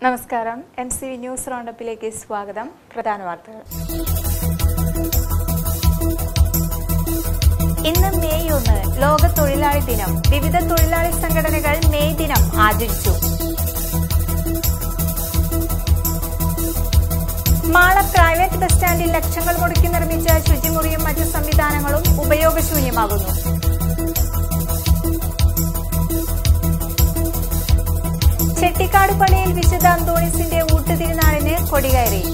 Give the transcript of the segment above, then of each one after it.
നമസ്കാരം M C V news റൗണ്ടപ്പിലേക്ക് സ്വാഗതം പ്രധാന വാർത്തകൾ ഇന്ന് മെയ് ഒന്ന് ലോക തൊഴിലാളി ദിനം വിവിധ തൊഴിലാളി സംഘടനകൾ മെയ് ദിനം ആചരിച്ചു മാള പ്രൈവറ്റ് ബസ് സ്റ്റാൻഡിൽ ലക്ഷങ്ങൾ മുടക്കി നിർമ്മിച്ച ശുചിമുറിയും മറ്റ് സംവിധാനങ്ങളും ഉപയോഗശൂന്യമാകുന്നു ചെട്ടിക്കാട് പള്ളിയിൽ വിശുദ്ധ അന്തോണിസിന്റെ ഊട്ടുതിരുനാളിന് കൊടികയറി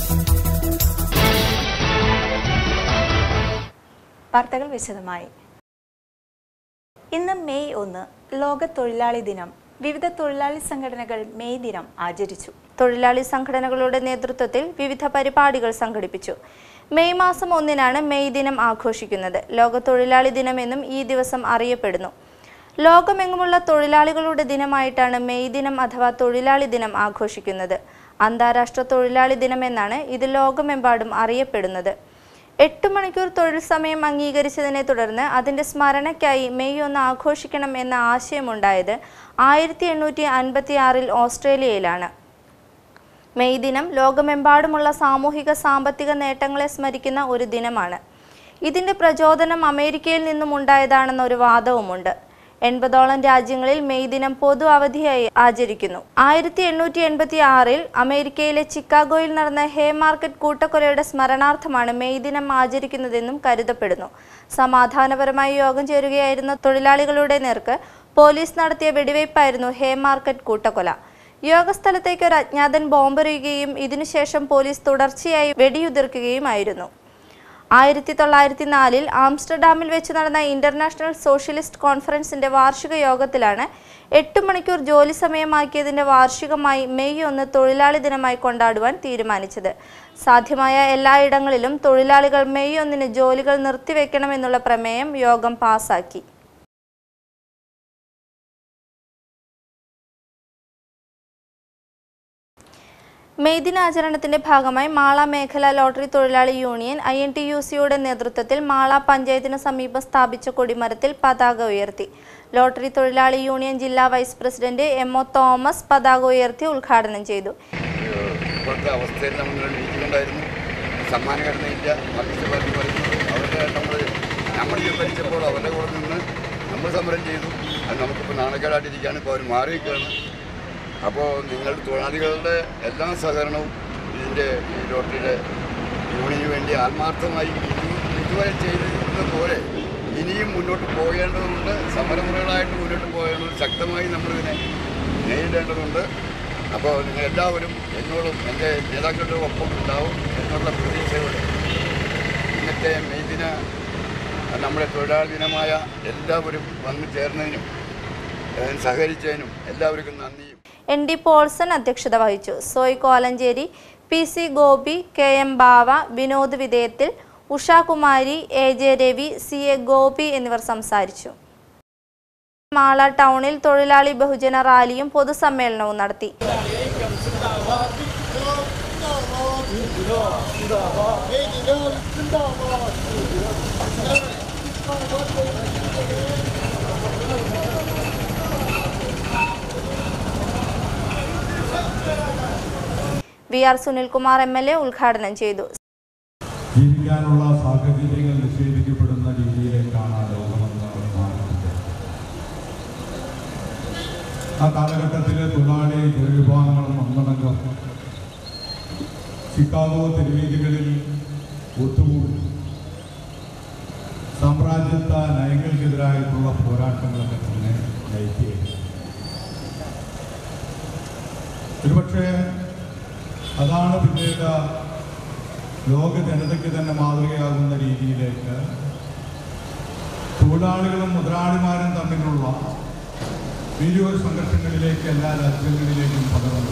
വാർത്തകൾ വിശദമായി ഇന്ന് മെയ് ഒന്ന് ലോക തൊഴിലാളി ദിനം വിവിധ തൊഴിലാളി സംഘടനകൾ മെയ് ദിനം ആചരിച്ചു തൊഴിലാളി സംഘടനകളുടെ നേതൃത്വത്തിൽ വിവിധ പരിപാടികൾ സംഘടിപ്പിച്ചു മെയ് മാസം ഒന്നിനാണ് മെയ് ദിനം ആഘോഷിക്കുന്നത് ലോക തൊഴിലാളി ദിനമെന്നും ഈ ദിവസം അറിയപ്പെടുന്നു ലോകമെങ്ങുമുള്ള തൊഴിലാളികളുടെ ദിനമായിട്ടാണ് മെയ് ദിനം അഥവാ തൊഴിലാളി ദിനം ആഘോഷിക്കുന്നത് അന്താരാഷ്ട്ര തൊഴിലാളി ദിനം എന്നാണ് ഇത് ലോകമെമ്പാടും അറിയപ്പെടുന്നത് എട്ട് മണിക്കൂർ തൊഴിൽ സമയം അംഗീകരിച്ചതിനെ തുടർന്ന് അതിന്റെ സ്മരണയ്ക്കായി മെയ് ഒന്ന് ആഘോഷിക്കണം എന്ന ആശയമുണ്ടായത് ആയിരത്തി എണ്ണൂറ്റി അൻപത്തി ആറിൽ ഓസ്ട്രേലിയയിലാണ് മെയ് ദിനം ലോകമെമ്പാടുമുള്ള സാമൂഹിക സാമ്പത്തിക നേട്ടങ്ങളെ സ്മരിക്കുന്ന ഒരു ദിനമാണ് ഇതിന്റെ പ്രചോദനം അമേരിക്കയിൽ നിന്നും ഉണ്ടായതാണെന്ന ഒരു വാദവുമുണ്ട് എൺപതോളം രാജ്യങ്ങളിൽ മെയ് ദിനം പൊതു അവധിയായി ആചരിക്കുന്നു ആയിരത്തി എണ്ണൂറ്റി എൺപത്തി ആറിൽ അമേരിക്കയിലെ ചിക്കാഗോയിൽ നടന്ന ഹേ മാർക്കറ്റ് കൂട്ടക്കൊലയുടെ സ്മരണാർത്ഥമാണ് മെയ് ദിനം ആചരിക്കുന്നതെന്നും കരുതപ്പെടുന്നു സമാധാനപരമായി യോഗം ചേരുകയായിരുന്ന തൊഴിലാളികളുടെ നേർക്ക് പോലീസ് നടത്തിയ വെടിവയ്പായിരുന്നു ഹേ മാർക്കറ്റ് കൂട്ടക്കൊല യോഗസ്ഥലത്തേക്ക് ഒരു അജ്ഞാതൻ ബോംബെറിയുകയും ഇതിനുശേഷം പോലീസ് തുടർച്ചയായി വെടിയുതിർക്കുകയുമായിരുന്നു ആയിരത്തി തൊള്ളായിരത്തി നാലിൽ ആംസ്റ്റർഡാമിൽ വെച്ച് നടന്ന ഇന്റർനാഷണൽ സോഷ്യലിസ്റ്റ് കോൺഫറൻസിന്റെ വാർഷിക യോഗത്തിലാണ് എട്ട് മണിക്കൂർ ജോലി സമയമാക്കിയതിന്റെ വാർഷികമായി മെയ് ഒന്ന് തൊഴിലാളി ദിനമായി കൊണ്ടാടുവാൻ തീരുമാനിച്ചത് സാധ്യമായ എല്ലായിടങ്ങളിലും തൊഴിലാളികൾ മെയ് ഒന്നിന് ജോലികൾ നിർത്തിവെക്കണമെന്നുള്ള പ്രമേയം യോഗം പാസാക്കി മെയ് ദിനാചരണത്തിന്റെ ഭാഗമായി മാള മേഖല ലോട്ടറി തൊഴിലാളി union I N T U സിയുടെ നേതൃത്വത്തിൽ മാള പഞ്ചായത്തിന് സമീപം സ്ഥാപിച്ച കൊടിമരത്തിൽ പതാക ഉയർത്തി ലോട്ടറി തൊഴിലാളി യൂണിയൻ ജില്ലാ vice president M O Thomas പതാക ഉയർത്തി ഉദ്ഘാടനം ചെയ്തു ഇപ്പോഴത്തെ അവസ്ഥയിൽ നമ്മൾ ഇരിക്കുന്നുണ്ടായിരുന്നു സമ്മാനഘടനയില്ല മത്സ്യബന്ധി പറയുന്നത് അവരുടെ നമ്മൾ നമ്മൾ ഈ ഭരിച്ചപ്പോൾ അവരുടെ കൂടെ നിന്ന് നമ്മൾ സമരം ചെയ്തു അത് നമുക്കിപ്പോൾ നാണക്കേടായിട്ടിരിക്കുകയാണ് ഇപ്പോൾ അവർ മാറിയിരിക്കുകയാണ് അപ്പോൾ നിങ്ങൾ തൊഴിലാളികളുടെ എല്ലാ സഹകരണവും ഇതിൻ്റെ ഈ ലോട്ടറിയുടെ യൂണിയന് വേണ്ടി ആത്മാർത്ഥമായി ഇനി ഇതുവരെ ചെയ്തിരുന്നത് പോലെ ഇനിയും മുന്നോട്ട് പോകേണ്ടതുണ്ട് സമരമുറകളായിട്ട് മുന്നോട്ട് പോകേണ്ടത് ശക്തമായി നമ്മളിതിനെ നേരിടേണ്ടതുണ്ട് അപ്പോൾ നിങ്ങൾ എല്ലാവരും എന്നോടും എൻ്റെ നേതാക്കളുടെ ഒപ്പം ഉണ്ടാവും എന്നുള്ള പ്രതീക്ഷയോടെ ഇന്നത്തെ മെയ് ദിന നമ്മുടെ തൊഴിലാളി ദിനമായ എല്ലാവരും വന്നു ചേർന്നതിനും ഏഹ് സഹകരിച്ചതിനും എല്ലാവർക്കും നന്ദിയും എൻ ഡി പോൾസൺ അധ്യക്ഷത വഹിച്ചു Soy Kolencherry P C Gopi K M Bava Vinod വിധേയത്തിൽ Ushakumari A J Ravi C A Gopi എന്നിവർ സംസാരിച്ചു മാള ടൗണിൽ തൊഴിലാളി ബഹുജന റാലിയും പൊതുസമ്മേളനവും നടത്തി V R Sunilkumar M L A ഉദ്ഘാടനം ചെയ്തു ജീവിക്കാനുള്ള സാഹചര്യങ്ങൾ നിഷേധിക്കപ്പെടുന്ന രീതിയിലേക്കാണ് ലോകമെന്ന് മാറുന്നത് ആ കാലഘട്ടത്തിലെ തൊഴിലാളി ജനവിഭാഗങ്ങളും അംഗനംഗം ചിക്കാഗോ തെരുവീതികളിൽ ഒത്തുകൂടി സാമ്രാജ്യത്വ നയങ്ങൾക്കെതിരായിട്ടുള്ള പോരാട്ടങ്ങളൊക്കെ തന്നെ നയിക്കുകയാണ് ഒരുപക്ഷെ അതാണ് പിന്നീട് ലോക ജനതയ്ക്ക് തന്നെ മാതൃകയാകുന്ന രീതിയിലേക്ക് തൊഴിലാളികളും മുതലാളിമാരും തമ്മിലുള്ള വലിയൊരു സംഘർഷങ്ങളിലേക്ക് എല്ലാ രാജ്യങ്ങളിലേക്കും പകർന്നു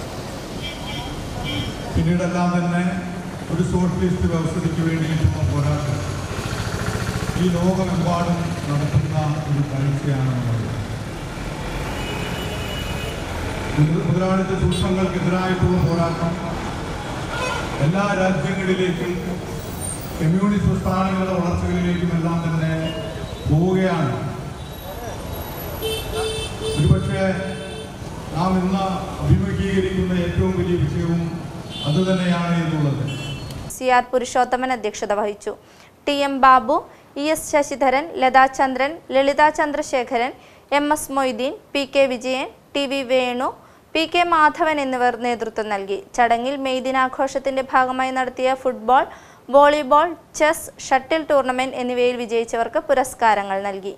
പിന്നീടെല്ലാം തന്നെ ഒരു സോഷ്യലിസ്റ്റ് വ്യവസ്ഥയ്ക്ക് വേണ്ടിയിട്ടുള്ള പോരാട്ടം ഈ ലോകമെമ്പാടും നടത്തുന്ന ഒരു കാഴ്ചയാണ് നമ്മൾ മുതലാളിത്ത ചൂഷണങ്ങൾക്കെതിരായിട്ടുള്ള പോരാട്ടം എല്ലാ രാജ്യങ്ങളിലേക്കും കമ്മ്യൂണിസ്റ്റ് പ്രസ്ഥാനങ്ങളുടെ വളർച്ചകളിലേക്കും എല്ലാം തന്നെ പോവുകയാണ് ഒരുപക്ഷെ നാം ഇന്ന് അഭിമുഖീകരിക്കുന്ന വിപുലീകരിക്കുന്ന ഏറ്റവും വലിയ വിഷയവും അതുതന്നെയാണ് എന്നുള്ളത് സി ആർ പുരുഷോത്തമൻ അധ്യക്ഷത വഹിച്ചു T M Babu E S Sasidharan Latha Chandran Lalitha Chandrasekharan M S Moideen P K Vijayan T V Venu P K Madhavan എന്നിവർ നേതൃത്വം നൽകി ചടങ്ങിൽ മെയ് ദിനാഘോഷത്തിന്റെ ഭാഗമായി നടത്തിയ football volleyball chess shuttle tournament എന്നിവയിൽ വിജയിച്ചവർക്ക് പുരസ്കാരങ്ങൾ നൽകി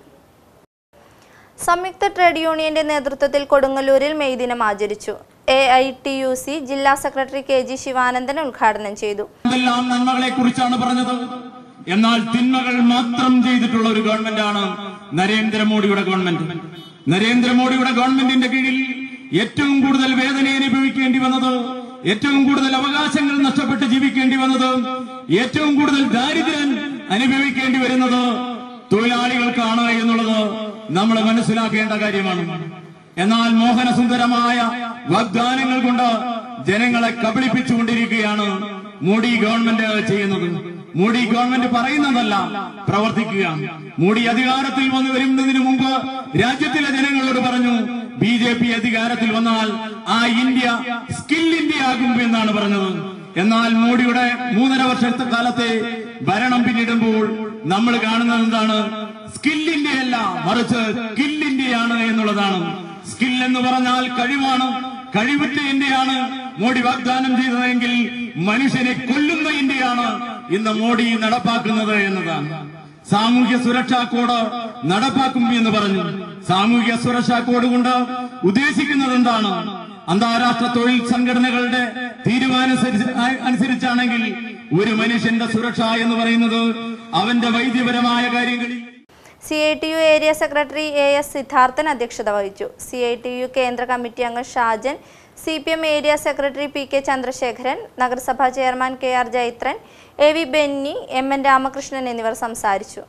സംയുക്ത ട്രേഡ് യൂണിയന്റെ നേതൃത്വത്തിൽ കൊടുങ്ങല്ലൂരിൽ മെയ് ദിനം ആചരിച്ചു A I T U C ജില്ലാ സെക്രട്ടറി കെ ജി ശിവാനന്ദൻ ഉദ്ഘാടനം ചെയ്തു എന്തെല്ലാം നന്മകളെ കുറിച്ചാണ് പറഞ്ഞത് എന്നാൽ തിന്മകൾ മാത്രം ചെയ്തിട്ടുള്ള ഒരു ഗവൺമെന്റാണ് നരേന്ദ്രമോദിയുടെ ഗവൺമെന്റ് നരേന്ദ്രമോദിയുടെ ഗവൺമെന്റിന്റെ കീഴിൽ ഏറ്റവും കൂടുതൽ വേദന അനുഭവിക്കേണ്ടി വന്നത് ഏറ്റവും കൂടുതൽ അവകാശങ്ങൾ നഷ്ടപ്പെട്ട് ജീവിക്കേണ്ടി വന്നത് ഏറ്റവും കൂടുതൽ ദാരിദ്ര്യം അനുഭവിക്കേണ്ടി വരുന്നത് തൊഴിലാളികൾക്കാണ് എന്നുള്ളത് നമ്മൾ മനസ്സിലാക്കേണ്ട കാര്യമാണ് എന്നാൽ മോഹനസുന്ദരമായ വാഗ്ദാനങ്ങൾ കൊണ്ട് ജനങ്ങളെ കബളിപ്പിച്ചുകൊണ്ടിരിക്കുകയാണ് മോഡി ഗവൺമെന്റ് ചെയ്യുന്നത് മോഡി ഗവൺമെന്റ് പറയുന്നതല്ല പ്രവർത്തിക്കുക മോഡി അധികാരത്തിൽ വന്നു വരുന്നതിന് മുമ്പ് രാജ്യത്തിലെ ജനങ്ങളോട് പറഞ്ഞു ബി ജെ പി അധികാരത്തിൽ വന്നാൽ ആ ഇന്ത്യ സ്കിൽ ഇന്ത്യ ആകും എന്നാണ് പറഞ്ഞത് എന്നാൽ മോഡിയുടെ മൂന്നര വർഷത്തെ കാലത്തെ ഭരണം പിന്നിടുമ്പോൾ നമ്മൾ കാണുന്നത് എന്താണ് സ്കിൽ ഇന്ത്യയല്ല മറിച്ച് സ്കിൽ ഇന്ത്യയാണ് എന്നുള്ളതാണ് സ്കിൽ എന്ന് പറഞ്ഞാൽ കഴിവാണ് കഴിവുറ്റ ഇന്ത്യയാണ് മോഡി വാഗ്ദാനം ചെയ്തതെങ്കിൽ മനുഷ്യനെ കൊല്ലുന്ന ഇന്ത്യയാണ് ഇന്ന് മോഡി നടപ്പാക്കുന്നത് എന്നതാണ് സാമൂഹ്യ സുരക്ഷാ കോഡ് നടപ്പാക്കും എന്ന് പറഞ്ഞു സാമൂഹ്യ സുരക്ഷാ കോഡ് കൊണ്ട് ഉദ്ദേശിക്കുന്നത് എന്താണ് അന്താരാഷ്ട്ര തൊഴിൽ സംഘടനകളുടെ തീരുമാനം അനുസരിച്ചാണെങ്കിൽ ഒരു മനുഷ്യന്റെ സുരക്ഷ എന്ന് പറയുന്നത് അവന്റെ വൈദ്യപരമായ കാര്യങ്ങളിൽ C I T U area secretary A S Siddharthan അധ്യക്ഷത വഹിച്ചു സി ഐ ടി യു കേന്ദ്ര കമ്മിറ്റി അംഗം Shajan C P M area secretary P K Chandrasekharan നഗരസഭാ chairman K R Jaithran A V Benny M N Ramakrishnan എന്നിവർ സംസാരിച്ചു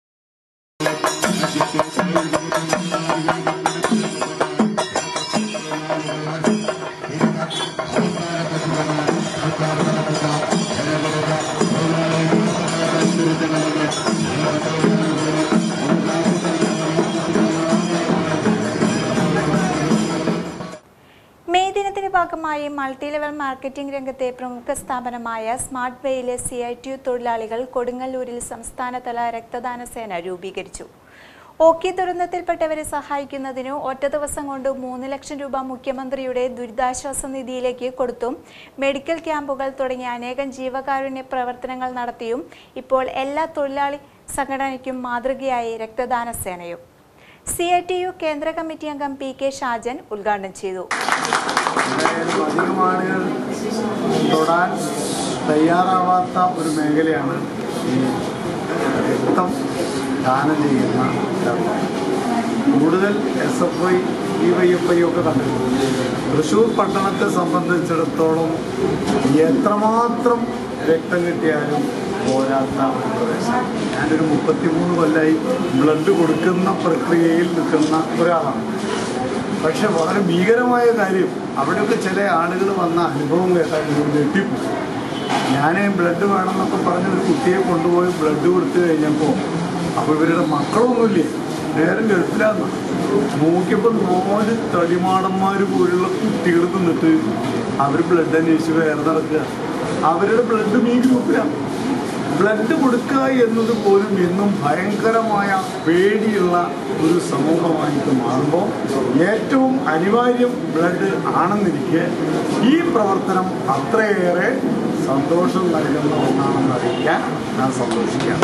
മെയ് ദിനത്തിന്റെ ഭാഗമായി മൾട്ടി ലെവൽ മാർക്കറ്റിംഗ് രംഗത്തെ പ്രമുഖ സ്ഥാപനമായ സ്മാർട്ട് വേയിലെ സി ഐ ടി യു തൊഴിലാളികൾ കൊടുങ്ങല്ലൂരിൽ സംസ്ഥാനതല രക്തദാന സേന രൂപീകരിച്ചു ഓക്കി ദുരന്തത്തിൽപ്പെട്ടവരെ സഹായിക്കുന്നതിന് ഒറ്റ ദിവസം കൊണ്ട് മൂന്ന് ലക്ഷം രൂപ മുഖ്യമന്ത്രിയുടെ ദുരിതാശ്വാസ നിധിയിലേക്ക് കൊടുത്തും മെഡിക്കൽ ക്യാമ്പുകൾ തുടങ്ങിയ അനേകം ജീവകാരുണ്യ പ്രവർത്തനങ്ങൾ നടത്തിയും ഇപ്പോൾ എല്ലാ തൊഴിലാളി സംഘടനയ്ക്കും മാതൃകയായി രക്തദാന സേനയും സി ഐ ടി യു കേന്ദ്ര കമ്മിറ്റി അംഗം പി കെ ഷാജൻ ഉദ്ഘാടനം ചെയ്തു എന്തായാലും അധികം ആളുകൾ തൊടാൻ തയ്യാറാവാത്ത ഒരു മേഖലയാണ് ഈ രക്തം ദാനം ചെയ്യുന്ന ധർമ്മം കൂടുതൽ S F I E Y F I ഒക്കെ കണ്ടിട്ടുണ്ട് തൃശ്ശൂർ പട്ടണത്തെ സംബന്ധിച്ചിടത്തോളം എത്രമാത്രം രക്തം കിട്ടിയാലും പോരാത്ത ഒരു പ്രദേശം ഞാനൊരു മുപ്പത്തിമൂന്ന് കൊല്ലമായി ബ്ലഡ് കൊടുക്കുന്ന പ്രക്രിയയിൽ നിൽക്കുന്ന ഒരാളാണ് പക്ഷെ വളരെ ഭീകരമായ കാര്യം അവിടെയൊക്കെ ചില ആളുകൾ വന്ന അനുഭവം കേട്ടാൽ നിങ്ങൾ ഞെട്ടിപ്പോയി ഞാൻ ബ്ലഡ് വേണമെന്നൊക്കെ പറഞ്ഞ് ഒരു കുട്ടിയെ കൊണ്ടുപോയി ബ്ലഡ് കൊടുത്തു കഴിഞ്ഞപ്പോൾ അപ്പോൾ ഇവരുടെ മക്കളൊന്നുമില്ലേ നേരം ഗൾഫിലാന്ന് നോക്കിയപ്പോൾ നാല് തടിമാടന്മാർ പോലുള്ള കുട്ടികൾ നിന്നിട്ട് അവർ ബ്ലഡ് അന്വേഷിച്ച് വേറെ നടക്കുക അവരുടെ ബ്ലഡ് മീ ഗ്രൂപ്പിലാണ് ബ്ലഡ് കൊടുക്കുക എന്നത് പോലും ഇന്നും ഭയങ്കരമായ പേടിയുള്ള ഒരു സമൂഹമായിട്ട് മാറുമ്പോൾ ഏറ്റവും അനിവാര്യം ബ്ലഡ് ആണെന്നിരിക്കെ ഈ പ്രവർത്തനം അത്രയേറെ സന്തോഷം നൽകുന്ന ഒന്നാണെന്ന് അറിയിക്കാൻ ഞാൻ സന്തോഷിക്കുകയാണ്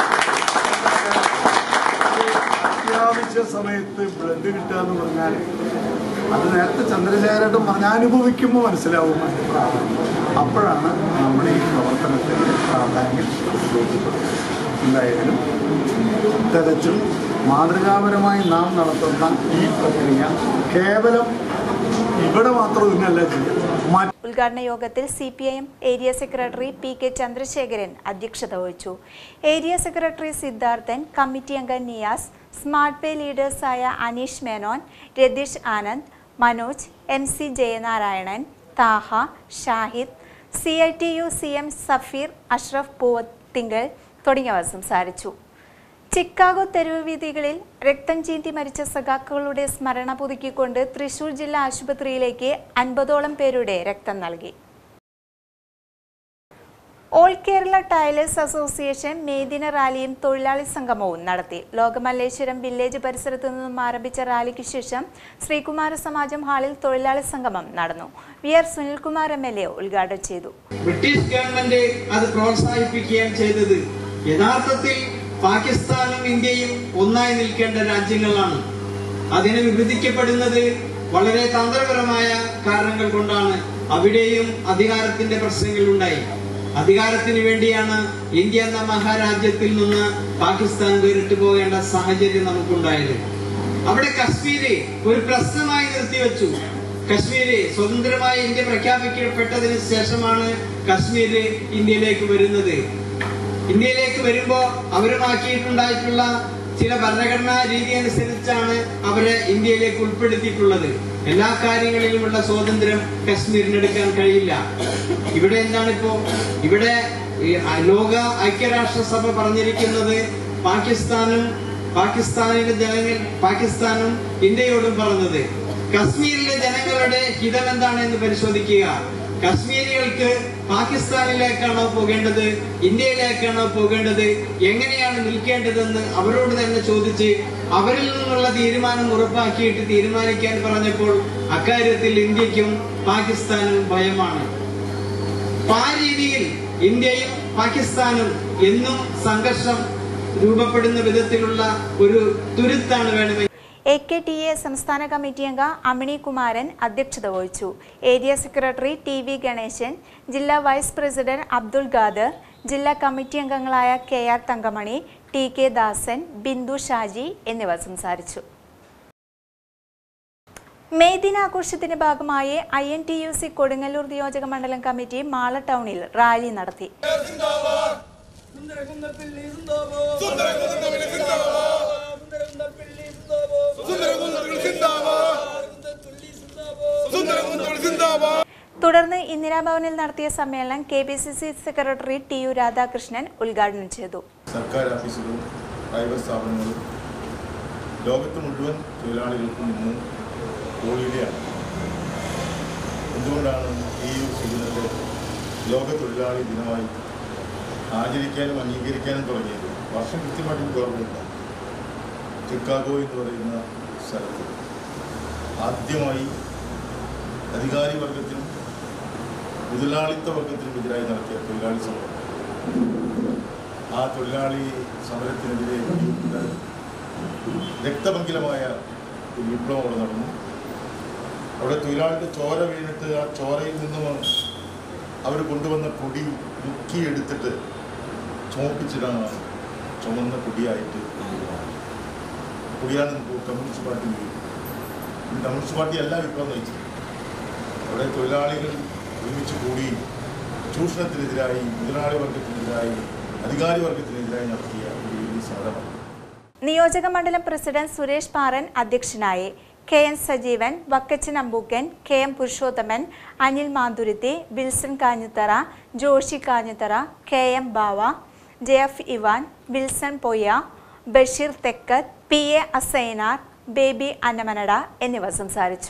അത്യാവശ്യ സമയത്ത് ബ്ലഡ് കിട്ടുക എന്ന് പറഞ്ഞാൽ അത് നേരത്തെ ചന്ദ്രശേഖരേട്ടൻ പറഞ്ഞ അനുഭവിക്കുമ്പോൾ മനസ്സിലാവും അതിന്റെ പ്രാധാന്യം അപ്പോഴാണ് നമ്മൾ ഈ പ്രവർത്തനത്തിൻ്റെ പ്രാധാന്യം ബോധ്യപ്പെടുന്നത് എന്തായാലും തികച്ചും മാതൃകാപരമായി നാം നടത്തുന്ന ഈ പ്രക്രിയ കേവലം ഇവിടെ മാത്രം ഇന്നല്ല ചെയ്യുക മറ്റ് ഉദ്ഘാടന യോഗത്തിൽ C P I M area secretary P K Chandrasekharan അധ്യക്ഷത വഹിച്ചു ഏരിയ സെക്രട്ടറി സിദ്ധാർത്ഥൻ കമ്മിറ്റി അംഗം നിയാസ് സ്മാർട്ട് പേ ലീഡേഴ്സായ Aneesh Menon Ratheesh Anand Manoj M C Jayanarayanan Thaha Shahid C I T U C M Safeer Ashraf Poovathingal തുടങ്ങിയവർ സംസാരിച്ചു ചിക്കാഗോ തെരുവ് വീഥികളിൽ രക്തം ചീന്തി മരിച്ച സഖാക്കളുടെ സ്മരണ പുതുക്കിക്കൊണ്ട് തൃശൂർ ജില്ലാ ആശുപത്രിയിലേക്ക് അൻപതോളം പേരുടെ രക്തം നൽകി ഓൾ കേരള ടൈലേഴ്സ് അസോസിയേഷൻ മേദിന റാലിയും തൊഴിലാളി സംഗമവും നടത്തി ലോകമല്ലേശ്വരം വില്ലേജ് പരിസരത്തു നിന്നും ആരംഭിച്ച റാലിക്ക് ശേഷം ശ്രീകുമാര സമാജം ഹാളിൽ തൊഴിലാളി സംഗമം നടന്നു V R Sunilkumar M L A ഉദ്ഘാടനം ചെയ്തു ബ്രിട്ടീഷ് ഗവൺമെന്റ് അത് പ്രോത്സാഹിപ്പിക്കുകയാണ് ചെയ്തത് യഥാർത്ഥത്തിൽ പാകിസ്ഥാനും ഇന്ത്യയും ഒന്നായി നിൽക്കേണ്ട രാജ്യങ്ങളാണ് അതിന് വിഭജിക്കപ്പെടുന്നത് വളരെ തന്ത്രപരമായ കാരണങ്ങൾ കൊണ്ടാണ് അവിടെയും അധികാരത്തിന്റെ പ്രശ്നങ്ങൾ ഉണ്ടായി അധികാരത്തിന് വേണ്ടിയാണ് ഇന്ത്യ എന്ന മഹാരാജ്യത്തിൽ നിന്ന് പാകിസ്ഥാൻ വേറിട്ട് പോകേണ്ട സാഹചര്യം നമുക്കുണ്ടായത് അവിടെ കശ്മീര് ഒരു പ്രശ്നമായി നിർത്തിവെച്ചു കശ്മീര് സ്വതന്ത്രമായി ഇന്ത്യ പ്രഖ്യാപിക്കപ്പെട്ടതിന് ശേഷമാണ് കശ്മീര് ഇന്ത്യയിലേക്ക് വരുന്നത് ഇന്ത്യയിലേക്ക് വരുമ്പോ അവരുമാക്കിയിട്ടുണ്ടായിട്ടുള്ള ചില ഭരണഘടനാ രീതി അനുസരിച്ചാണ് അവരെ ഇന്ത്യയിലേക്ക് ഉൾപ്പെടുത്തിയിട്ടുള്ളത് എല്ലാ കാര്യങ്ങളിലുമുള്ള സ്വാതന്ത്ര്യം കശ്മീരിന് എടുക്കാൻ കഴിയില്ല ഇവിടെ എന്താണിപ്പോ ഇവിടെ ഈ ലോക ഐക്യരാഷ്ട്രസഭ പറഞ്ഞിരിക്കുന്നത് പാകിസ്ഥാനും പാകിസ്ഥാനിലെ ജനങ്ങൾ പാകിസ്ഥാനും ഇന്ത്യയോടും പറഞ്ഞത് കശ്മീരിലെ ജനങ്ങളുടെ ഹിതം എന്താണ് എന്ന് പരിശോധിക്കുക കശ്മീരികൾക്ക് പാകിസ്ഥാനിലേക്കാണോ പോകേണ്ടത് ഇന്ത്യയിലേക്കാണോ പോകേണ്ടത് എങ്ങനെയാണ് നിൽക്കേണ്ടതെന്ന് അവരോട് തന്നെ ചോദിച്ച് അവരിൽ നിന്നുള്ള തീരുമാനം ഉറപ്പാക്കിയിട്ട് തീരുമാനിക്കാൻ പറഞ്ഞപ്പോൾ അക്കാര്യത്തിൽ ഇന്ത്യക്കും പാകിസ്ഥാനും ഭയമാണ് അപ്പൊ ആ രീതിയിൽ ഇന്ത്യയും പാകിസ്ഥാനും എന്നും സംഘർഷം രൂപപ്പെടുന്ന വിധത്തിലുള്ള ഒരു തുരുത്താണ് വേണമെങ്കിൽ എ കെ ടി എ സംസ്ഥാന കമ്മിറ്റി അംഗ അമിണി കുമാരൻ അധ്യക്ഷത വഹിച്ചു area secretary T V Ganesan ജില്ലാ വൈസ് പ്രസിഡന്റ് അബ്ദുൾ ഖാദർ ജില്ലാ കമ്മിറ്റി അംഗങ്ങളായ K R Thankamani T K Dasan Bindu Shaji എന്നിവർ സംസാരിച്ചു മെയ് ദിനാഘോഷത്തിന്റെ ഭാഗമായി I N T U C Kodungallur നിയോജക മണ്ഡലം കമ്മിറ്റി മാള ടൗണിൽ റാലി നടത്തി തുടർന്ന് ഇന്ദിരാഭവനിൽ നടത്തിയ സമ്മേളനം K P C C secretary T U Radhakrishnan ഉദ്ഘാടനം ചെയ്തു സർക്കാർ ഓഫീസുകളും പ്രൈവറ്റ് സ്ഥാപനങ്ങളും ലോകത്ത് മുഴുവൻ തൊഴിലാളികൾക്കും ഇന്ന് ഹോളിഡേയാണ് എന്തുകൊണ്ടാണ് ഈ സുദിനത്തെ ലോക തൊഴിലാളി ദിനമായി ആചരിക്കാനും അംഗീകരിക്കാനും തുടങ്ങിയത് വർഷം കൃത്യമായിട്ട് എനിക്ക് ഓർമ്മയില്ല ചിക്കാഗോ എന്ന് പറയുന്ന സ്ഥലത്ത് ആദ്യമായി അധികാരി വർഗത്തിനും മുതലാളിത്ത വർഗത്തിനും എതിരായി നടത്തിയ തൊഴിലാളി സമരം ആ തൊഴിലാളി സമരത്തിനെതിരെ ഒരു രക്തപങ്കിലമായ ഒരു വിപ്ലവം അവിടെ നടന്നു അവിടെ തൊഴിലാളിയുടെ ചോര വീണിട്ട് ആ ചോരയിൽ നിന്നും അവർ കൊണ്ടുവന്ന പൊടി മുക്കിയെടുത്തിട്ട് ചുമപ്പിച്ചിടാനാണ് ചുമന്ന പൊടിയായിട്ട് പൊടിയാണ് കമ്മ്യൂണിസ്റ്റ് പാർട്ടി ഉപയോഗിക്കുന്നത് ഈ കമ്മ്യൂണിസ്റ്റ് പാർട്ടി എല്ലാ വിപ്ലവം നയിച്ചത് അവിടെ തൊഴിലാളികൾ ഒരുമിച്ച് കൂടി ചൂഷണത്തിനെതിരായി മുതലാളി വർഗത്തിനെതിരായി അധികാരി വർഗത്തിനെതിരായി നടത്തിയ ഒരു വലിയ സമരമാണ് നിയോജക മണ്ഡലം പ്രസിഡന്റ് സുരേഷ് പാറൻ അധ്യക്ഷനായി K N Sajeevan Vakkachan Ambookkan K M Purushothaman Anil Manthuruthi Wilson Kanjithara Joshi Kanjithara K M Bava Jeff Ivan Wilson Poyya Basheer Thekkath P A Asainar Baby Annamanada എന്നിവർ സംസാരിച്ചു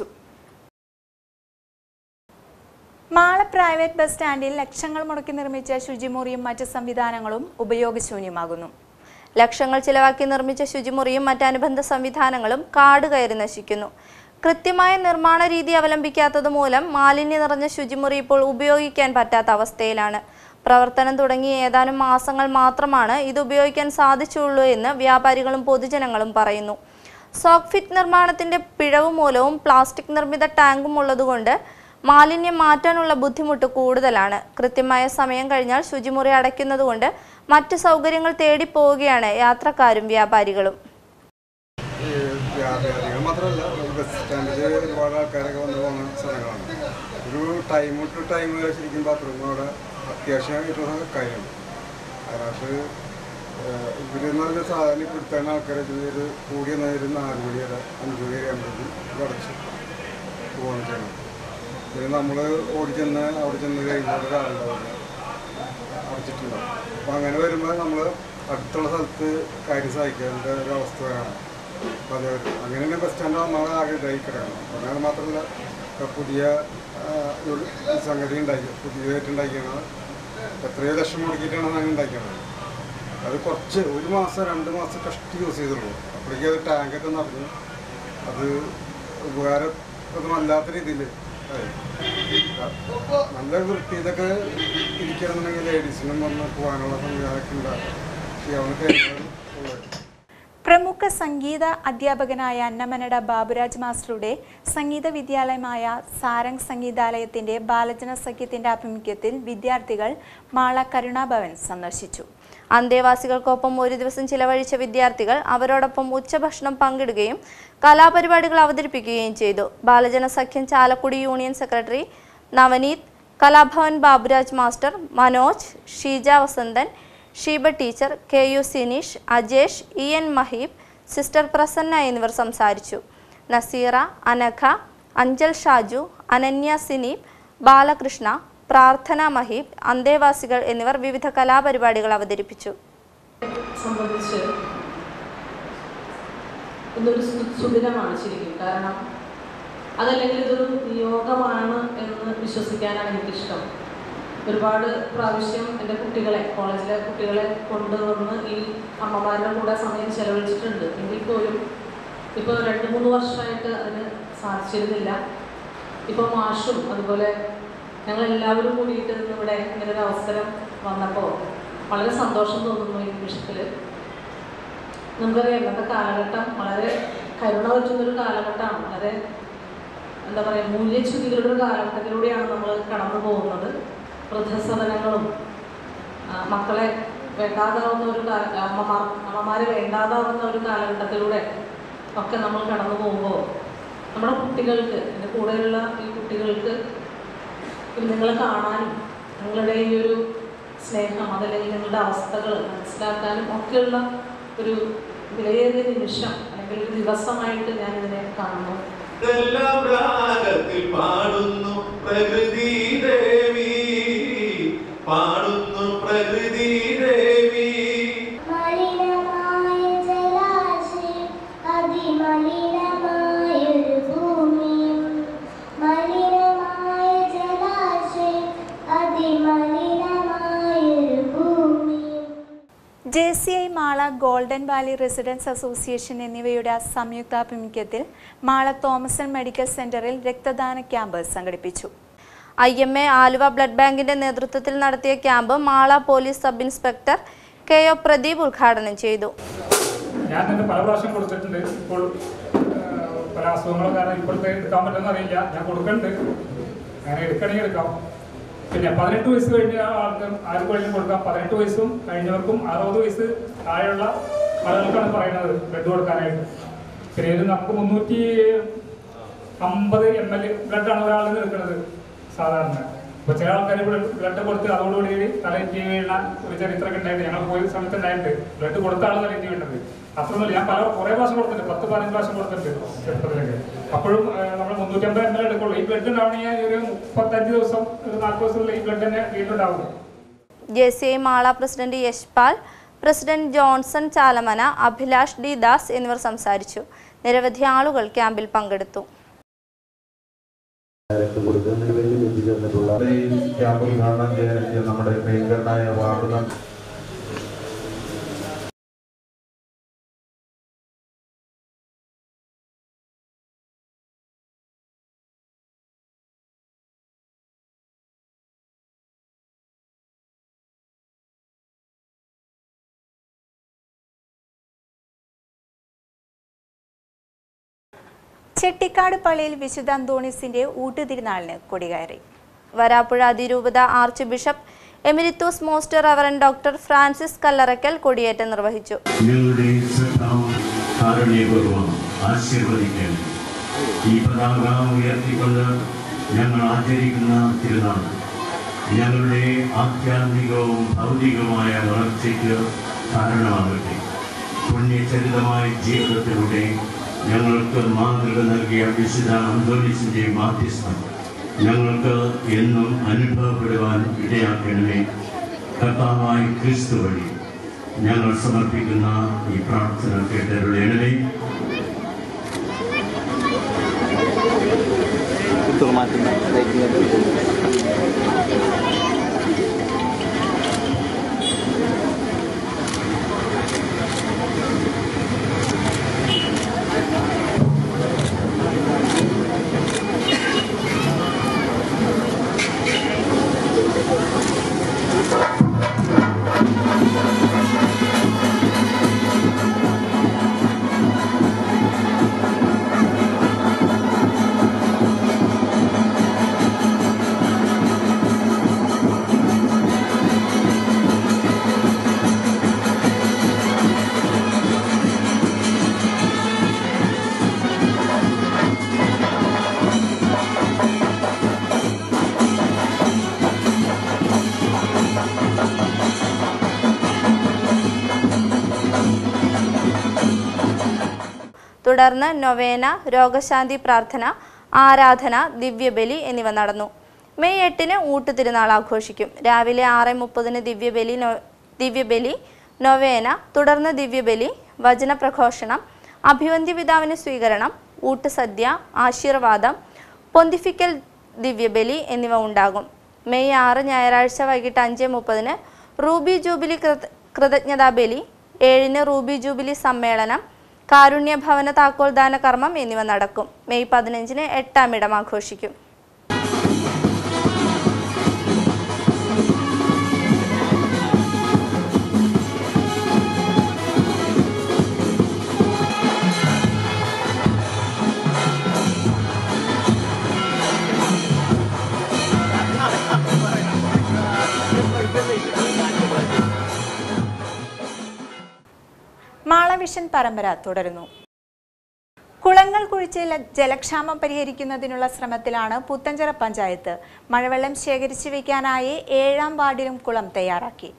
മാള പ്രൈവറ്റ് ബസ് സ്റ്റാൻഡിൽ ലക്ഷങ്ങൾ മുടക്കി നിർമ്മിച്ച ശുചിമുറിയും മറ്റ് സംവിധാനങ്ങളും ഉപയോഗശൂന്യമാകുന്നു ലക്ഷങ്ങൾ ചിലവാക്കി നിർമ്മിച്ച ശുചിമുറിയും മറ്റനുബന്ധ സംവിധാനങ്ങളും കാട് കയറി നശിക്കുന്നു കൃത്യമായ നിർമ്മാണ രീതി അവലംബിക്കാത്തത് മൂലം മാലിന്യം നിറഞ്ഞ ശുചിമുറി ഇപ്പോൾ ഉപയോഗിക്കാൻ പറ്റാത്ത അവസ്ഥയിലാണ് പ്രവർത്തനം തുടങ്ങി ഏതാനും മാസങ്ങൾ മാത്രമാണ് ഇത് ഉപയോഗിക്കാൻ സാധിച്ചുള്ളൂ എന്ന് വ്യാപാരികളും പൊതുജനങ്ങളും പറയുന്നു സോക്ഫിറ്റ് നിർമ്മാണത്തിന്റെ പിഴവ് മൂലവും പ്ലാസ്റ്റിക് നിർമ്മിത ടാങ്കും ഉള്ളതുകൊണ്ട് മാലിന്യം മാറ്റാനുള്ള ബുദ്ധിമുട്ട് കൂടുതലാണ് കൃത്യമായ സമയം കഴിഞ്ഞാൽ ശുചിമുറി അടയ്ക്കുന്നതുകൊണ്ട് മറ്റ് സൗകര്യങ്ങൾ തേടി പോവുകയാണ് യാത്രക്കാരും വ്യാപാരികളും ഈ വ്യാപാരികൾ മാത്രമല്ല ഈ ബസ് സ്റ്റാൻഡിൽ ഒരുപാട് ആൾക്കാരൊക്കെ വന്ന് പോകുന്ന സ്ഥലങ്ങളാണ് ഒരു ടൈം ടു ടൈം ശരിക്കും ബാത്റൂം അവിടെ അത്യാവശ്യമായിട്ടുള്ള കാര്യമാണ് കാരണം ഇവരെന്ന് പറഞ്ഞാൽ സാധാരണ ഇപ്പോഴത്തെ ആൾക്കാരെ ഒരു കൂടിയ ഒരു നാല് മണി വരെ അഞ്ച് മണി വരെ ആകുമ്പോഴേക്കും അടച്ച് പോകണം ചെയ്യണം പിന്നെ നമ്മൾ ഓടിച്ചെന്ന് അവിടെ ചെന്ന് കഴിയുമ്പോൾ ഒരാളുണ്ടാവില്ല അടച്ചിട്ടുണ്ടാവും അപ്പം അങ്ങനെ വരുമ്പോൾ നമ്മൾ അടുത്തുള്ള സ്ഥലത്ത് കാര്യം സഹായിക്കേണ്ട ഒരു അവസ്ഥ വരാണ് അപ്പോൾ അത് അങ്ങനെ തന്നെ ബസ് സ്റ്റാൻഡ് നമ്മൾ ആകെ ഇതായി കിടക്കണം പിന്നെ അത് മാത്രമല്ല ഇപ്പോൾ പുതിയ ആ, ഒരു സംഗതി ഉണ്ടാക്കി പുതിയതായിട്ട് ഉണ്ടാക്കിയാണ് എത്രയോ ലക്ഷം മുടക്കിയിട്ടാണ് ഞാൻ ഉണ്ടാക്കിയത് അത് കുറച്ച് ഒരു മാസം രണ്ട് മാസം കഷ്ടി യൂസ് ചെയ്തുള്ളൂ അപ്പോഴേക്കും അത് ടാങ്കൊക്കെ നിറഞ്ഞു അത് ഉപകാരപ്രദമല്ലാത്ത രീതിയിൽ ആയി. നല്ല വൃത്തിയിലൊക്കെ ഇരിക്കണമെന്നുണ്ടെങ്കിൽ ലേഡീസിനും വന്ന് പോകാനുള്ള സംവിധാനമൊക്കെ ഉണ്ടാകും ചെയ്യാവുന്ന കാര്യങ്ങൾ ഉള്ളത് പ്രമുഖ സംഗീത അധ്യാപകനായ അന്നമനട ബാബുരാജ് മാസ്റ്ററുടെ സംഗീത വിദ്യാലയമായ സാരംഗ് സംഗീതാലയത്തിന്റെ ബാലജന സഖ്യത്തിന്റെ ആഭിമുഖ്യത്തിൽ വിദ്യാർത്ഥികൾ മാള കരുണാഭവൻ സന്ദർശിച്ചു അന്തേവാസികൾക്കൊപ്പം ഒരു ദിവസം ചിലവഴിച്ച വിദ്യാർത്ഥികൾ അവരോടൊപ്പം ഉച്ചഭക്ഷണം പങ്കിടുകയും കലാപരിപാടികൾ അവതരിപ്പിക്കുകയും ചെയ്തു Balajana Sakhyam Chalakudy union secretary Navaneeth Kalabhavan Baburaj master Manoj Sheeja Vasanthan Sheeba teacher K U Sineesh Ajesh E N Maheeb sister Prasanna എന്നിവർ സംസാരിച്ചു നസീറ അനഘ അഞ്ചൽ ഷാജു അനന്യ സിനീബ് ബാലകൃഷ്ണ പ്രാർത്ഥന മഹീബ് അന്തേവാസികൾ എന്നിവർ വിവിധ കലാപരിപാടികൾ അവതരിപ്പിച്ചു സംബന്ധിച്ച് ഇന്നൊരു സു- സുദിനമാണ് ശരിക്കും കാരണം അതല്ലെങ്കിൽ ഇതൊരു നിയോഗമാണ് എന്ന് വിശ്വസിക്കാനാണ് എനിക്കിഷ്ടം ഒരുപാട് പ്രാവശ്യം എൻ്റെ കുട്ടികളെ കോളേജിലെ കുട്ടികളെ കൊണ്ടുവന്ന് ഈ അമ്മമാരുടെ കൂടെ സമയം ചെലവഴിച്ചിട്ടുണ്ട് എങ്കിൽ പോലും ഇപ്പോൾ രണ്ട് മൂന്ന് വർഷമായിട്ട് അതിന് സാധിച്ചിരുന്നില്ല ഇപ്പോൾ മാഷും അതുപോലെ ഞങ്ങൾ എല്ലാവരും കൂടിയിട്ട് ഇന്ന് ഇവിടെ ഇങ്ങനെ ഒരു അവസരം വന്നപ്പോൾ വളരെ സന്തോഷം തോന്നുന്നു ഈ നിമിഷത്തിൽ നമുക്കറിയാം ഇന്നത്തെ കാലഘട്ടം വളരെ കരുണ പറ്റുന്നൊരു കാലഘട്ടമാണ് വളരെ എന്താ പറയുക മൂല്യച്യുതികളുടെ ഒരു കാലഘട്ടത്തിലൂടെയാണ് നമ്മൾ കടന്നു പോകുന്നത് വൃദ്ധസദനങ്ങളും ആ, മക്കളെ വേണ്ടാതാവുന്ന ഒരു കാല അമ്മമാർ അമ്മമാരെ വേണ്ടാതാവുന്ന ഒരു കാലഘട്ടത്തിലൂടെ ഒക്കെ നമ്മൾ കടന്നു പോകുമ്പോൾ നമ്മുടെ കുട്ടികൾക്ക് എൻ്റെ കൂടെയുള്ള ഈ കുട്ടികൾക്ക് ഇത് നിങ്ങളെ കാണാനും നിങ്ങളുടെ ഈ ഒരു സ്നേഹം അതല്ലെങ്കിൽ നിങ്ങളുടെ അവസ്ഥകൾ മനസ്സിലാക്കാനും ഒക്കെയുള്ള ഒരു വിലയേറിയ നിമിഷം അല്ലെങ്കിൽ ഒരു ദിവസമായിട്ട് ഞാൻ ഇതിനെ കാണുന്നു ഇതെല്ലാം രാഗത്തിൽ പാടുന്നു പ്രകൃതി ദേവി പാടുന്നു പ്രകൃതി ദേവി മലിനമായ ജലാശയം അതിമലിനമായൊരു ഭൂമിയും മലിനമായ ജലാശയം അതിമലിനമായൊരു ഭൂമിയും J C I Mala golden valley residence association എന്നിവയുടെ സംയുക്താഭിമുഖ്യത്തിൽ മാള തോമസൺ മെഡിക്കൽ സെന്ററിൽ രക്തദാന ക്യാമ്പ് സംഘടിപ്പിച്ചു I M A Aluva blood ബാങ്കിന്റെ നേതൃത്വത്തിൽ നടത്തിയ camp Mala police sub inspector K O Pradeep ഉദ്ഘാടനം ചെയ്തു ഞാൻ തന്നെ പല പ്രാവശ്യം കൊടുത്തിട്ടുണ്ട് ഇപ്പോൾ ആ, പല അസുഖങ്ങളും കാരണം ഇപ്പോഴത്തെ എടുക്കാൻ പറ്റുമെന്ന് അറിയില്ല ഞാൻ കൊടുക്കുന്നുണ്ട് അങ്ങനെ എടുക്കണമെങ്കിൽ എടുക്കാം പിന്നെ പതിനെട്ട് വയസ്സ് കഴിഞ്ഞ ആൾക്ക് ആർക്ക് വേണമെങ്കിലും കൊടുക്കാം പതിനെട്ട് വയസ്സും കഴിഞ്ഞവർക്കും അറുപത് വയസ്സ് താഴെയുള്ള ആളുകൾക്കാണ് പറയുന്നത് ബ്ലഡ് കൊടുക്കാനായിട്ട് പിന്നെ ഇത് നമുക്ക് മുന്നൂറ്റി അമ്പത് എം എൽ ബ്ലഡാണ് ഒരാളിൽ നിന്ന് എടുക്കുന്നത് സാധാരണ ഇപ്പൊ ചില ആൾക്കാർ ബ്ലഡ് കൊടുത്ത് അതോടുകൂടി തലയ്ക്ക് വീണ ഒരു ചരിത്രമൊക്കെ ഉണ്ടായിട്ട് ഞങ്ങൾ പോയ സമയത്ത് ഉണ്ടായിട്ടുണ്ട് ബ്ലഡ് കൊടുത്ത ആൾ തലയ്ക്ക് വീണത് അത്രയൊന്നുമില്ല ഞാൻ പല കുറേ പ്രാവശ്യം കൊടുത്തിട്ടുണ്ട് പത്ത് പതിനഞ്ച് പ്രാവശ്യം കൊടുത്തിട്ടുണ്ട് ചെറുപ്പത്തിലൊക്കെ അപ്പോഴും നമ്മൾ മുന്നൂറ്റമ്പത് എം എൽ എടുക്കുള്ളൂ ഈ ബ്ലഡ് ഉണ്ടാവണമെങ്കിൽ ഒരു മുപ്പത്തഞ്ച് ദിവസം ഒരു നാൽപ്പത് ദിവസത്തിൽ ഈ ബ്ലഡ് തന്നെ വീണ്ടും ഉണ്ടാവും J C I Mala president Yashpal president Johnson Chalamana Abhilash D Das എന്നിവർ സംസാരിച്ചു നിരവധി ആളുകൾ ക്യാമ്പിൽ പങ്കെടുത്തു രക്തം കൊടുക്കുന്നതിന് വേണ്ടി എത്തിച്ചേർന്നിട്ടുള്ള ഈ ക്യാമ്പ് ഉദ്ഘാടനം ചെയ്യാനെത്തിയ നമ്മുടെ പ്രിയങ്കരനായ വാർഡ് മെമ്പർ ചെട്ടിക്കാട് പള്ളിയിൽ വിശുദ്ധ അന്തോണീസിന്റെ ഊട്ടുതിരുനാളിന് കൊടികയറി വരാപ്പുഴ അതിരൂപത archbishop emeritus most reverend doctor Francis Kallarakkal കൊടിയേറ്റം നിർവഹിച്ചു ഞങ്ങളുടെ ശ്രദ്ധാവും കാരുണ്യപൂർവ്വം ആശീർവദിക്കണം ഈ പതാക ഉയർത്തിക്കൊണ്ട് ഞങ്ങൾ ആചരിക്കുന്ന തിരുനാൾ ഞങ്ങളുടെ ആധ്യാത്മികവും ഭൗതികവുമായ വളർച്ചയ്ക്ക് കാരണമാകട്ടെ പുണ്യചരിതമായ ജീവിതത്തിലൂടെ ഞങ്ങൾക്ക് മാതൃക നൽകിയ വിശുദ്ധ അന്തോണിസിന്റെ മാധ്യസ്ഥം ഞങ്ങൾക്ക് എന്നും അനുഭവപ്പെടുവാൻ ഇടയാക്കണമേ കർത്താവായ ക്രിസ്തു വഴി ഞങ്ങൾ സമർപ്പിക്കുന്ന ഈ പ്രാർത്ഥന കേട്ടരുളേണമേ തുടർന്ന് നൊവേന രോഗശാന്തി പ്രാർത്ഥന ആരാധന ദിവ്യബലി എന്നിവ നടന്നു മെയ് എട്ടിന് ഊട്ടുതിരുനാൾ ആഘോഷിക്കും രാവിലെ ആറ് മുപ്പതിന് ദിവ്യബലി നൊ ദിവ്യബലി നൊവേന തുടർന്ന് ദിവ്യബലി വചനപ്രഘോഷണം അഭിവന്ദ്യ പിതാവിന് സ്വീകരണം ഊട്ടുസദ്യ ആശീർവാദം പൊന്തിഫിക്കൽ ദിവ്യബലി എന്നിവ ഉണ്ടാകും മെയ് ആറ് ഞായറാഴ്ച വൈകിട്ട് അഞ്ച് മുപ്പതിന് റൂബി ജൂബിലി കൃത കൃതജ്ഞതാ ബലി ഏഴിന് റൂബി ജൂബിലി സമ്മേളനം കാരുണ്യ ഭവന താക്കോൽദാന കർമ്മം എന്നിവ നടക്കും മെയ് പതിനഞ്ചിന് എട്ടാം ഇടം ആഘോഷിക്കും മാളവിഷൻ പരമ്പര തുടരുന്നു കുളങ്ങൾ കുഴിച്ച് ല- ജലക്ഷാമം പരിഹരിക്കുന്നതിനുള്ള ശ്രമത്തിലാണ് പുത്തഞ്ചിറ പഞ്ചായത്ത് മഴവെള്ളം ശേഖരിച്ചു വയ്ക്കാനായി ഏഴാം വാർഡിലും കുളം തയ്യാറാക്കി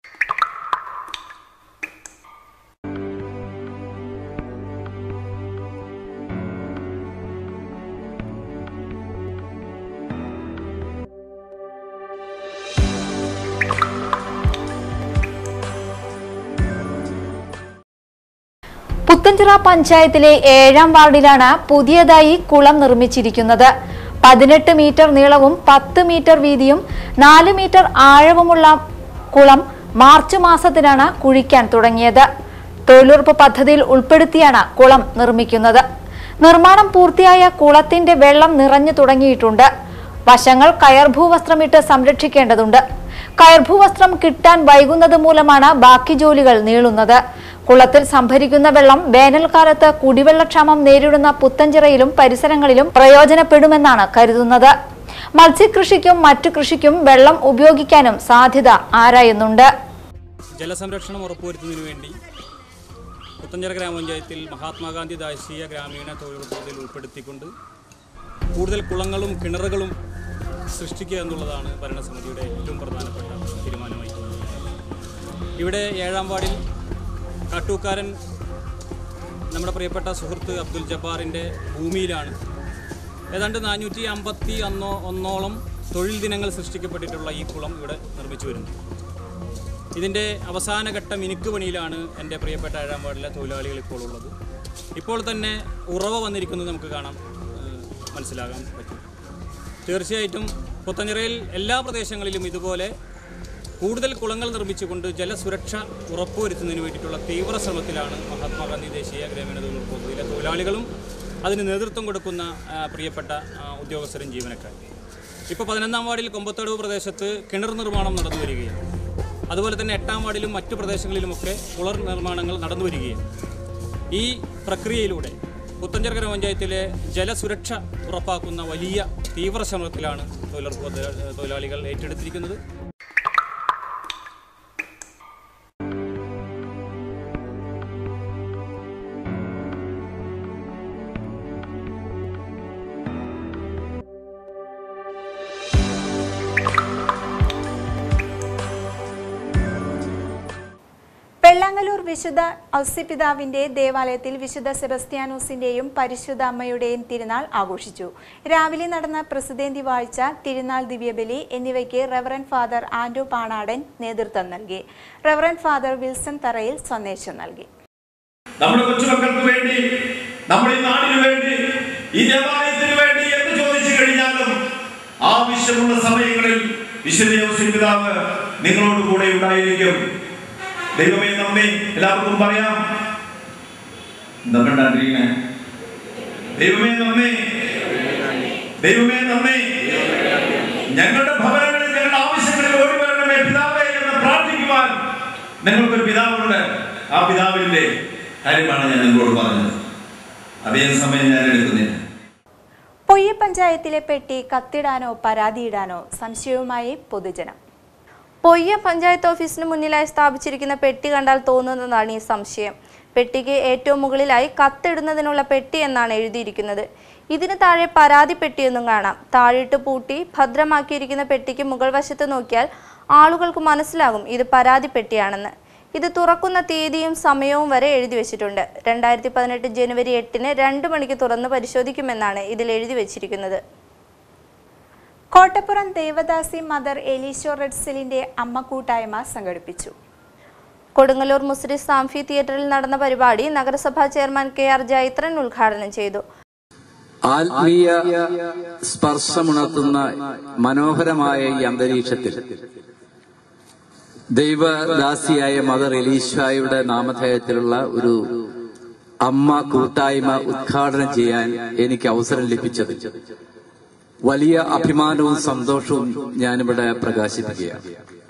പുത്തഞ്ചിറ പഞ്ചായത്തിലെ ഏഴാം വാർഡിലാണ് പുതിയതായി കുളം നിർമ്മിച്ചിരിക്കുന്നത് പതിനെട്ട് മീറ്റർ നീളവും പത്ത് മീറ്റർ വീതിയും നാല് മീറ്റർ ആഴവുമുള്ള കുളം മാർച്ച് മാസത്തിലാണ് കുഴിക്കാൻ തുടങ്ങിയത് തൊഴിലുറപ്പ് പദ്ധതിയിൽ ഉൾപ്പെടുത്തിയാണ് കുളം നിർമ്മിക്കുന്നത് നിർമ്മാണം പൂർത്തിയായ കുളത്തിന്റെ വെള്ളം നിറഞ്ഞു തുടങ്ങിയിട്ടുണ്ട് വശങ്ങൾ കയർഭൂവസ്ത്രമിട്ട് സംരക്ഷിക്കേണ്ടതുണ്ട് കയർഭൂവസ്ത്രം കിട്ടാൻ വൈകുന്നത് മൂലമാണ് ബാക്കി ജോലികൾ നീളുന്നത് കുളത്തിൽ സംഭരിക്കുന്ന വെള്ളം വേനൽക്കാലത്ത് കുടിവെള്ളക്ഷാമം നേരിടുന്ന പുത്തഞ്ചിറയിലും പരിസരങ്ങളിലും പ്രയോജനപ്പെടുമെന്നാണ് കരുതുന്നത് മത്സ്യകൃഷിക്കും മറ്റു കൃഷിക്കും വെള്ളം ഉപയോഗിക്കാനും സാധ്യത ആരായുന്നുണ്ട് ജലസംരക്ഷണം ഉറപ്പുവരുത്തുന്നതിനു വേണ്ടി പുത്തഞ്ചിറ ഗ്രാമപഞ്ചായത്തിൽ മഹാത്മാഗാന്ധി ദേശീയ ഗ്രാമീണ തൊഴിലുറപ്പ് പദ്ധതിയിൽ ഉൾപ്പെടുത്തിക്കൊണ്ട് കൂടുതൽ കുളങ്ങളും കിണറുകളും സൃഷ്ടിക്കുക എന്നുള്ളതാണ് ഭരണസമിതിയുടെ ഏറ്റവും പ്രധാനപ്പെട്ട തീരുമാനമായി ഇവിടെ ഏഴാം വാർഡിൽ കാട്ടൂക്കാരൻ നമ്മുടെ പ്രിയപ്പെട്ട സുഹൃത്ത് അബ്ദുൽ ജബ്ബാറിൻ്റെ ഭൂമിയിലാണ് ഏതാണ്ട് നാനൂറ്റി അമ്പത്തി ഒന്നോ ഒന്നോളം തൊഴിൽ ദിനങ്ങൾ സൃഷ്ടിക്കപ്പെട്ടിട്ടുള്ള ഈ കുളം ഇവിടെ നിർമ്മിച്ചു വരുന്നു ഇതിൻ്റെ അവസാനഘട്ട മിനുക്ക് പണിയിലാണ് എൻ്റെ പ്രിയപ്പെട്ട ഏഴാം വാർഡിലെ തൊഴിലാളികൾ ഇപ്പോൾ ഉള്ളത് ഇപ്പോൾ തന്നെ ഉറവ വന്നിരിക്കുന്നത് നമുക്ക് കാണാം ഏഹ് മനസ്സിലാകാൻ പറ്റും തീർച്ചയായിട്ടും പുത്തഞ്ചിറയിൽ എല്ലാ പ്രദേശങ്ങളിലും ഇതുപോലെ കൂടുതൽ കുളങ്ങൾ നിർമ്മിച്ചുകൊണ്ട് ജലസുരക്ഷ ഉറപ്പുവരുത്തുന്നതിന് വേണ്ടിയിട്ടുള്ള തീവ്ര ശ്രമത്തിലാണ് മഹാത്മാഗാന്ധി ദേശീയ ഗ്രാമീണ തൊഴിലുറപ്പ് പദ്ധതിയിലെ തൊഴിലാളികളും അതിന് നേതൃത്വം കൊടുക്കുന്ന ആ, പ്രിയപ്പെട്ട ആ, ഉദ്യോഗസ്ഥരും ജീവനക്കാരും ഇപ്പോൾ പതിനൊന്നാം വാർഡിൽ കൊമ്പത്തടവ് പ്രദേശത്ത് കിണർ നിർമ്മാണം നടന്നു വരികയാണ് അതുപോലെ തന്നെ എട്ടാം വാർഡിലും മറ്റു പ്രദേശങ്ങളിലുമൊക്കെ കുളർ നിർമ്മാണങ്ങൾ നടന്നു വരികയാണ് ഈ പ്രക്രിയയിലൂടെ പുത്തഞ്ചിറ ഗ്രാമപഞ്ചായത്തിലെ ജലസുരക്ഷ ഉറപ്പാക്കുന്ന വലിയ തീവ്ര ശ്രമത്തിലാണ് തൊഴിലുറപ്പ് പദ്ധ- തൊഴിലാളികൾ ഏറ്റെടുത്തിരിക്കുന്നത് വെള്ളാങ്ങല്ലൂർ വിശുദ്ധ ഔസിപിതാവിന്റെ ദേവാലയത്തിൽ വിശുദ്ധ സെബസ്ത്യാനോസിന്റെയും പരിശുദ്ധ അമ്മയുടെയും തിരുനാൾ ആഘോഷിച്ചു രാവിലെ നടന്ന പ്രസിദ്ധേന്തി വാഴ്ച തിരുനാൾ ദിവ്യബലി എന്നിവയ്ക്ക് റവറൻ ഫാദർ ആൻഡോ പാണാടൻ നേതൃത്വം നൽകി റവറൻ ഫാദർ വിൽസൺ തറയിൽ സന്ദേശം നൽകി നമ്മുടെ കൊച്ചുമക്കൾക്ക് വേണ്ടി നമ്മുടെ ഈ നാടിനു വേണ്ടി ഈ ദേവാലയത്തിന് വേണ്ടി എന്ന് ചോദിച്ചു കഴിഞ്ഞാലും ആവശ്യമുള്ള സമയങ്ങളിൽ വിശുദ്ധ പിതാവ് നിങ്ങളോട് കൂടെ ഉണ്ടായിരിക്കും ദൈവമേ നമ്മെ എല്ലാവർക്കും പറയാം നമ്മണ്ടാണ്ടിരിക്കണേ ദൈവമേ നമ്മെ ദൈവമേ നമ്മെ ഞങ്ങളുടെ ഭവനങ്ങളിൽ ഞങ്ങളുടെ ആവശ്യങ്ങളിൽ ഓടി വരണമേ പിതാവേ എന്ന് പ്രാർത്ഥിക്കുവാൻ നിങ്ങൾക്കൊരു പിതാവുണ്ട് ആ പിതാവിന്റെ കാര്യമാണ് ഞാൻ നിങ്ങളോട് പറഞ്ഞത് അതേ സമയം ഞാൻ എടുക്കുന്നില്ല പൊയ്യ പഞ്ചായത്തിലെ പെട്ടി കത്തിടാനോ പരാതിയിടാനോ സംശയവുമായി പൊതുജനം പൊയ്യ പഞ്ചായത്ത് ഓഫീസിന് മുന്നിലായി സ്ഥാപിച്ചിരിക്കുന്ന പെട്ടി കണ്ടാൽ തോന്നുന്നതാണ് ഈ സംശയം പെട്ടിക്ക് ഏറ്റവും മുകളിലായി കത്തിടുന്നതിനുള്ള പെട്ടി എന്നാണ് എഴുതിയിരിക്കുന്നത് ഇതിന് താഴെ പരാതി പെട്ടിയെന്നും കാണാം താഴിട്ട് പൂട്ടി ഭദ്രമാക്കിയിരിക്കുന്ന പെട്ടിക്ക് മുകൾ വശത്ത് നോക്കിയാൽ ആളുകൾക്ക് മനസ്സിലാകും ഇത് പരാതി പെട്ടിയാണെന്ന് ഇത് തുറക്കുന്ന തീയതിയും സമയവും വരെ എഴുതി വെച്ചിട്ടുണ്ട് രണ്ടായിരത്തി പതിനെട്ട് ജനുവരി എട്ടിന് രണ്ട് മണിക്ക് തുറന്ന് പരിശോധിക്കുമെന്നാണ് ഇതിൽ എഴുതി വെച്ചിരിക്കുന്നത് കോട്ടപ്പുറം ദേവദാസി മദർ എലീശോ റെഡ്സിലിന്റെ അമ്മ കൂട്ടായ്മ സംഘടിപ്പിച്ചു കൊടുങ്ങല്ലൂർ മുസ്രി സാംഫി തിയേറ്ററിൽ നടന്ന പരിപാടി നഗരസഭാ ചെയർമാൻ കെ ആർ ജൈത്രൻ ഉദ്ഘാടനം ചെയ്തു ആത്മീയ സ്പർശമുണർത്തുന്ന മനോഹരമായ ഈ അന്തരീക്ഷത്തിൽ ദൈവദാസിയായ മദർ എലീശായുടെ നാമധേയത്തിലുള്ള ഒരു അമ്മ കൂട്ടായ്മ ഉദ്ഘാടനം ചെയ്യാൻ എനിക്ക് അവസരം ലഭിച്ചത് വലിയ അഭിമാനവും സന്തോഷവും ഞാനിവിടെ പ്രകാശിപ്പിക്കുകയാണ്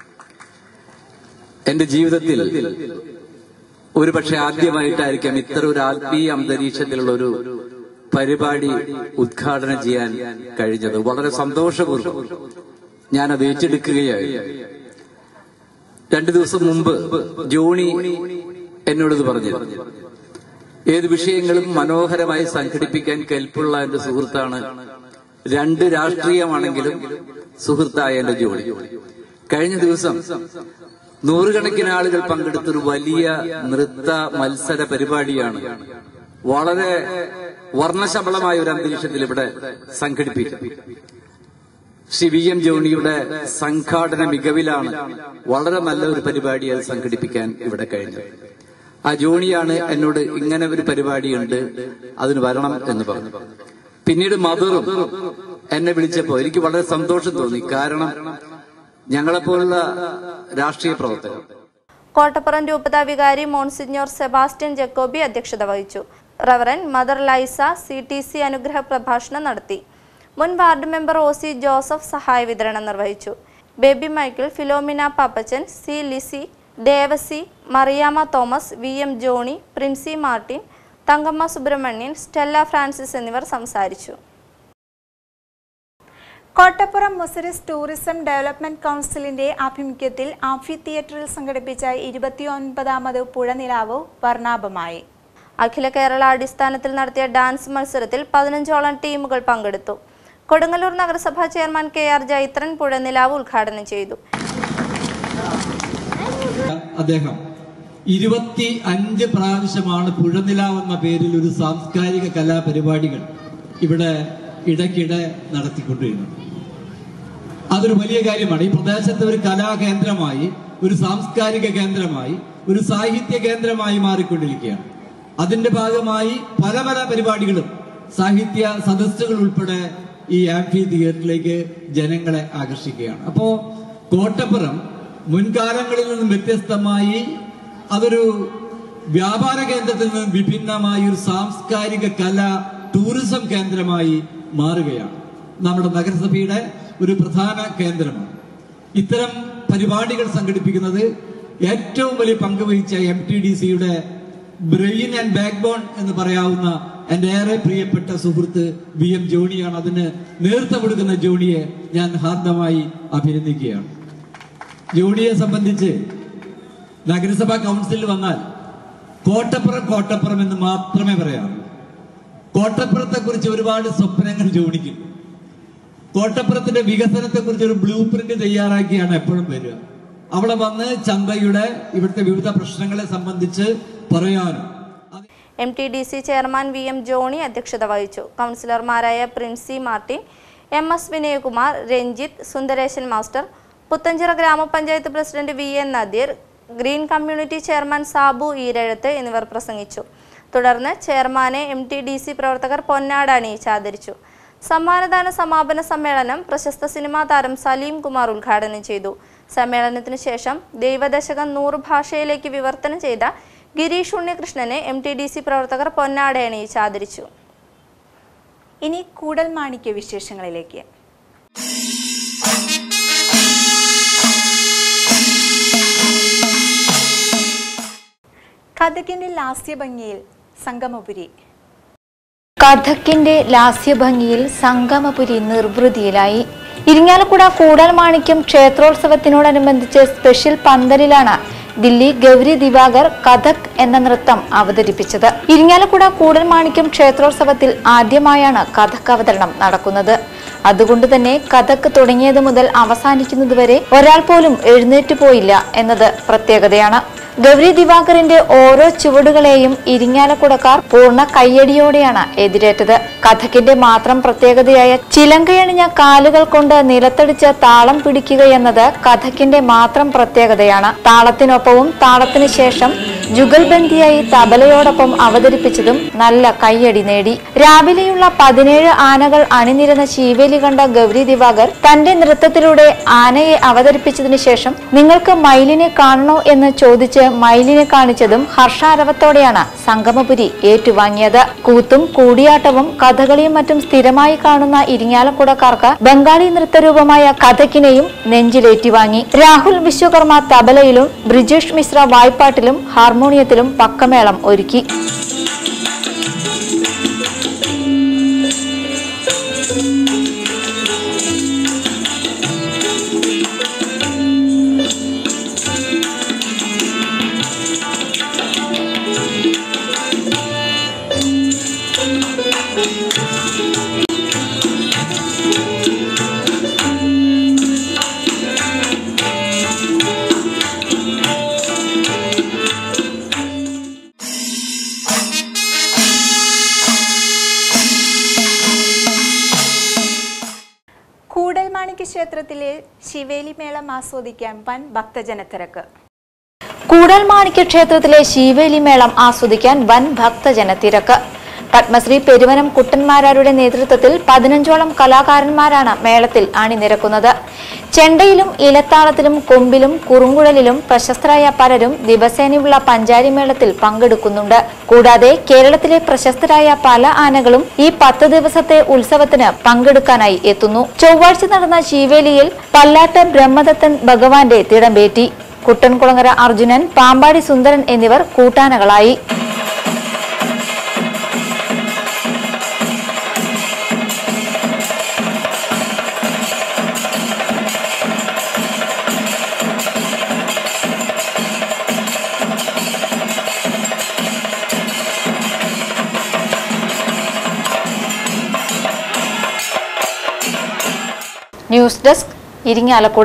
എന്റെ ജീവിതത്തിൽ ഒരുപക്ഷെ ആദ്യമായിട്ടായിരിക്കാം ഇത്ര ഒരു ആത്മീയ അന്തരീക്ഷത്തിലുള്ള ഒരു പരിപാടി ഉദ്ഘാടനം ചെയ്യാൻ കഴിഞ്ഞത് വളരെ സന്തോഷപൂർവ്വം ഞാനത് ഏറ്റെടുക്കുകയായി രണ്ടു ദിവസം മുമ്പ് ജോണി എന്നോടത് പറഞ്ഞു ഏത് വിഷയങ്ങളും മനോഹരമായി സംഘടിപ്പിക്കാൻ കെൽപ്പുള്ള എന്റെ സുഹൃത്താണ് രണ്ട് രാഷ്ട്രീയമാണെങ്കിലും സുഹൃത്തായ എന്റെ ജോണി കഴിഞ്ഞ ദിവസം നൂറുകണക്കിന് ആളുകൾ പങ്കെടുത്തൊരു വലിയ നൃത്ത മത്സര പരിപാടിയാണ് വളരെ വർണ്ണശബളമായ ഒരു അന്തരീക്ഷത്തിൽ ഇവിടെ സംഘടിപ്പിക്കും ശ്രീ വി എം ജോണിയുടെ സംഘാടന മികവിലാണ് വളരെ നല്ല ഒരു പരിപാടി അത് സംഘടിപ്പിക്കാൻ ഇവിടെ കഴിഞ്ഞത് ആ ജോണിയാണ് എന്നോട് ഇങ്ങനെ ഒരു പരിപാടിയുണ്ട് അതിന് വരണം എന്ന് പറഞ്ഞു പിന്നീട് മധുറും എന്നെ വിളിച്ചപ്പോ എനിക്ക് വളരെ സന്തോഷം തോന്നി കാരണം ഞങ്ങളെപ്പോലുള്ള രാഷ്ട്രീയ പ്രവർത്തകർ കോട്ടപ്പുറം രൂപതാ വികാരി മോൺസിഞ്ഞോർ സെബാസ്റ്റ്യൻ ജക്കോബി അധ്യക്ഷത വഹിച്ചു reverend mother Liza C T C അനുഗ്രഹ പ്രഭാഷണം നടത്തി മുൻ ward member O C Joseph സഹായ വിതരണം നിർവഹിച്ചു Baby Michael Philomina Pappachan C Lizy Devasi Mariamma Thomas V M Johny Princy Martin Thankamma Subramanian Stella Francis എന്നിവർ സംസാരിച്ചു കോട്ടപ്പുറം മുസരിസ് ടൂറിസം ഡെവലപ്മെന്റ് കൗൺസിലിന്റെ ആഭിമുഖ്യത്തിൽ ആംഫി തിയേറ്ററിൽ സംഘടിപ്പിച്ച ഇരുപത്തിയൊൻപതാമത് പുഴനിലാവ് വർണ്ണാഭമായി അഖില കേരള അടിസ്ഥാനത്തിൽ നടത്തിയ ഡാൻസ് മത്സരത്തിൽ പതിനഞ്ചോളം ടീമുകൾ പങ്കെടുത്തു കൊടുങ്ങല്ലൂർ നഗരസഭാ chairman K R Jaithran Puzhanilavu ഉദ്ഘാടനം ചെയ്തു അദ്ദേഹം ഇരുപത്തി അഞ്ച് പ്രാവശ്യമാണ് പുഴനിലാവ് എന്ന പേരിൽ ഒരു സാംസ്കാരിക കലാപരിപാടികൾ ഇവിടെ ഇടയ്ക്കിടെ നടത്തിക്കൊണ്ടിരുന്നത് അതൊരു വലിയ കാര്യമാണ് ഈ പ്രദേശത്തെ ഒരു കലാകേന്ദ്രമായി ഒരു സാംസ്കാരിക കേന്ദ്രമായി ഒരു സാഹിത്യ കേന്ദ്രമായി മാറിക്കൊണ്ടിരിക്കുകയാണ് അതിന്റെ ഭാഗമായി പല പല പരിപാടികളും സാഹിത്യ സദസ്സുകൾ ഉൾപ്പെടെ ഈ ആംഫി തിയേറ്ററിലേക്ക് ജനങ്ങളെ ആകർഷിക്കുകയാണ് അപ്പോ കോട്ടപ്പുറം മുൻകാലങ്ങളിൽ നിന്നും വ്യത്യസ്തമായി അതൊരു വ്യാപാര കേന്ദ്രത്തിൽ നിന്നും വിഭിന്നമായ ഒരു സാംസ്കാരിക കല ടൂറിസം കേന്ദ്രമായി മാറുകയാണ് നമ്മുടെ നഗരസഭയുടെ ഒരു പ്രധാന കേന്ദ്രമാണ് ഇത്തരം പരിപാടികൾ സംഘടിപ്പിക്കുന്നത് ഏറ്റവും വലിയ പങ്ക് വഹിച്ച എം ടി ഡി സിയുടെ ബ്രെയിൻ ആൻഡ് ബാക്ക് ബോൺ എന്ന് പറയാവുന്ന എന്റെ ഏറെ പ്രിയപ്പെട്ട സുഹൃത്ത് വി എം ജോണിയാണ് അതിന് നേതൃത്വം കൊടുക്കുന്ന ജോണിയെ ഞാൻ ഹാർദമായി അഭിനന്ദിക്കുകയാണ് ജോണിയെ സംബന്ധിച്ച് നഗരസഭാ കൗൺസിലിൽ വന്നാൽ കോട്ടപ്പുറം കോട്ടപ്പുറം എന്ന് മാത്രമേ പറയാറുള്ളൂ കോട്ടപ്പുറത്തെ കുറിച്ച് ഒരുപാട് സ്വപ്നങ്ങൾ ജോണിക്കും കോട്ടപ്പുറത്തിന്റെ വികസനത്തെ കുറിച്ച് ഒരു ബ്ലൂ പ്രിന്റ് തയ്യാറാക്കിയാണ് എപ്പോഴും വരിക അവിടെ വന്ന് ചന്തയുടെ ഇവിടുത്തെ വിവിധ പ്രശ്നങ്ങളെ സംബന്ധിച്ച് പറയാനും M T D C chairman V M Johny അധ്യക്ഷത വഹിച്ചു കൗൺസിലർമാരായ Princy Martin M S Vinayakumar Ranjith Sundaresan master Puthenchira ഗ്രാമപഞ്ചായത്ത് president V N Nadeer green community chairman Sabu Eerazhath എന്നിവർ പ്രസംഗിച്ചു തുടർന്ന് ചെയർമാനെ എം ടി ഡി സി പ്രവർത്തകർ പൊന്നാട് അണിയിച്ച് ആദരിച്ചു സമ്മാനദാന സമാപന സമ്മേളനം പ്രശസ്ത സിനിമാ താരം സലീം കുമാർ ഉദ്ഘാടനം ചെയ്തു സമ്മേളനത്തിന് ശേഷം ദൈവദശകം നൂറ് ഭാഷയിലേക്ക് വിവർത്തനം ചെയ്ത ഗിരീഷ് ഉണ്ണികൃഷ്ണനെ എം ടി ഡി സി പ്രവർത്തകർ പൊന്നാട അണിയിച്ച് ആദരിച്ചു ഇനി കൂടൽ മാണിക്യ വിശേഷങ്ങളിലേക്ക് കഥകിന്റെ ലാസ്യഭംഗിയിൽ സംഗമപുരി കഥക്കിന്റെ ലാസ്യഭംഗിയിൽ സംഗമപുരി നിർവൃതിയിലായി ഇരിങ്ങാലക്കുട കൂടൽ മാണിക്യം ക്ഷേത്രോത്സവത്തിനോടനുബന്ധിച്ച് സ്പെഷ്യൽ പന്തലിലാണ് ദില്ലി ഗൗരി ദിവാകർ കഥക് എന്ന നൃത്തം അവതരിപ്പിച്ചത് ഇരിങ്ങാലക്കുട കൂടൽ മാണിക്യം ക്ഷേത്രോത്സവത്തിൽ ആദ്യമായാണ് കഥക് അവതരണം നടക്കുന്നത് അതുകൊണ്ട് തന്നെ കഥക് തുടങ്ങിയത് മുതൽ അവസാനിക്കുന്നതുവരെ ഒരാൾ പോലും എഴുന്നേറ്റ് പോയില്ല എന്നത് പ്രത്യേകതയാണ് ഗൗരി ദിവാകറിന്റെ ഓരോ ചുവടുകളെയും ഇരിങ്ങാലക്കുടക്കാർ പൂർണ്ണ കയ്യടിയോടെയാണ് എതിരേറ്റത് കഥക്കിന്റെ മാത്രം പ്രത്യേകതയായ ചിലങ്കയണിഞ്ഞ കാലുകൾ കൊണ്ട് നിലത്തടിച്ച് താളം പിടിക്കുക എന്നത് കഥക്കിന്റെ മാത്രം പ്രത്യേകതയാണ് താളത്തിനൊപ്പവും താളത്തിന് ശേഷം ജുഗൽബന്ദിയായി തബലയോടൊപ്പം അവതരിപ്പിച്ചതും നല്ല കയ്യടി നേടി രാവിലെയുള്ള പതിനേഴ് ആനകൾ അണിനിരന്ന ശീവേലി കണ്ട ഗൗരി ദിവാകർ തന്റെ നൃത്തത്തിലൂടെ ആനയെ അവതരിപ്പിച്ചതിനു ശേഷം നിങ്ങൾക്ക് മയിലിനെ കാണണോ എന്ന് ചോദിച്ച് മയിലിനെ കാണിച്ചതും ഹർഷാരവത്തോടെയാണ് സംഗമപുരി ഏറ്റുവാങ്ങിയത് കൂത്തും കൂടിയാട്ടവും കഥകളിയും മറ്റും സ്ഥിരമായി കാണുന്ന ഇരിങ്ങാലക്കുടക്കാർക്ക് ബംഗാളി നൃത്തരൂപമായ കഥക്കിനെയും നെഞ്ചിലേറ്റുവാങ്ങി രാഹുൽ വിശ്വകർമ്മ തബലയിലും ബ്രിജേഷ് മിശ്ര വായ്പാട്ടിലും ഹാർമോണിയത്തിലും പക്കമേളം ഒരുക്കി കൂടൽമാണിക്യ ക്ഷേത്രത്തിലെ ശിവേലി മേളം ആസ്വദിക്കാൻ വൻ ഭക്തജനത്തിരക്ക് കൂടൽ മാണിക്യ ക്ഷേത്രത്തിലെ ശീവേലി മേളം ആസ്വദിക്കാൻ വൻ ഭക്തജനത്തിരക്ക് പത്മശ്രീ പെരുവനം കുട്ടന്മാരാരുടെ നേതൃത്വത്തിൽ പതിനഞ്ചോളം കലാകാരന്മാരാണ് മേളത്തിൽ അണിനിരക്കുന്നത് ചെണ്ടയിലും ഇലത്താളത്തിലും കൊമ്പിലും കുറുങ്കുഴലിലും പ്രശസ്തരായ പലരും ദിവസേനയുള്ള പഞ്ചാരി മേളത്തിൽ പങ്കെടുക്കുന്നുണ്ട് കൂടാതെ കേരളത്തിലെ പ്രശസ്തരായ പല ആനകളും ഈ പത്ത് ദിവസത്തെ ഉത്സവത്തിന് പങ്കെടുക്കാനായി എത്തുന്നു ചൊവ്വാഴ്ച നടന്ന ശീവേലിയിൽ പല്ലാട്ട് ബ്രഹ്മദത്തൻ ഭഗവാന്റെ തിടമ്പേറ്റി കുട്ടൻകുളങ്ങര അർജുനൻ പാമ്പാടി സുന്ദരൻ എന്നിവർ കൂട്ടാനകളായി ന്യൂസ് ഡെസ്ക് ഇരിങ്ങാലക്കുട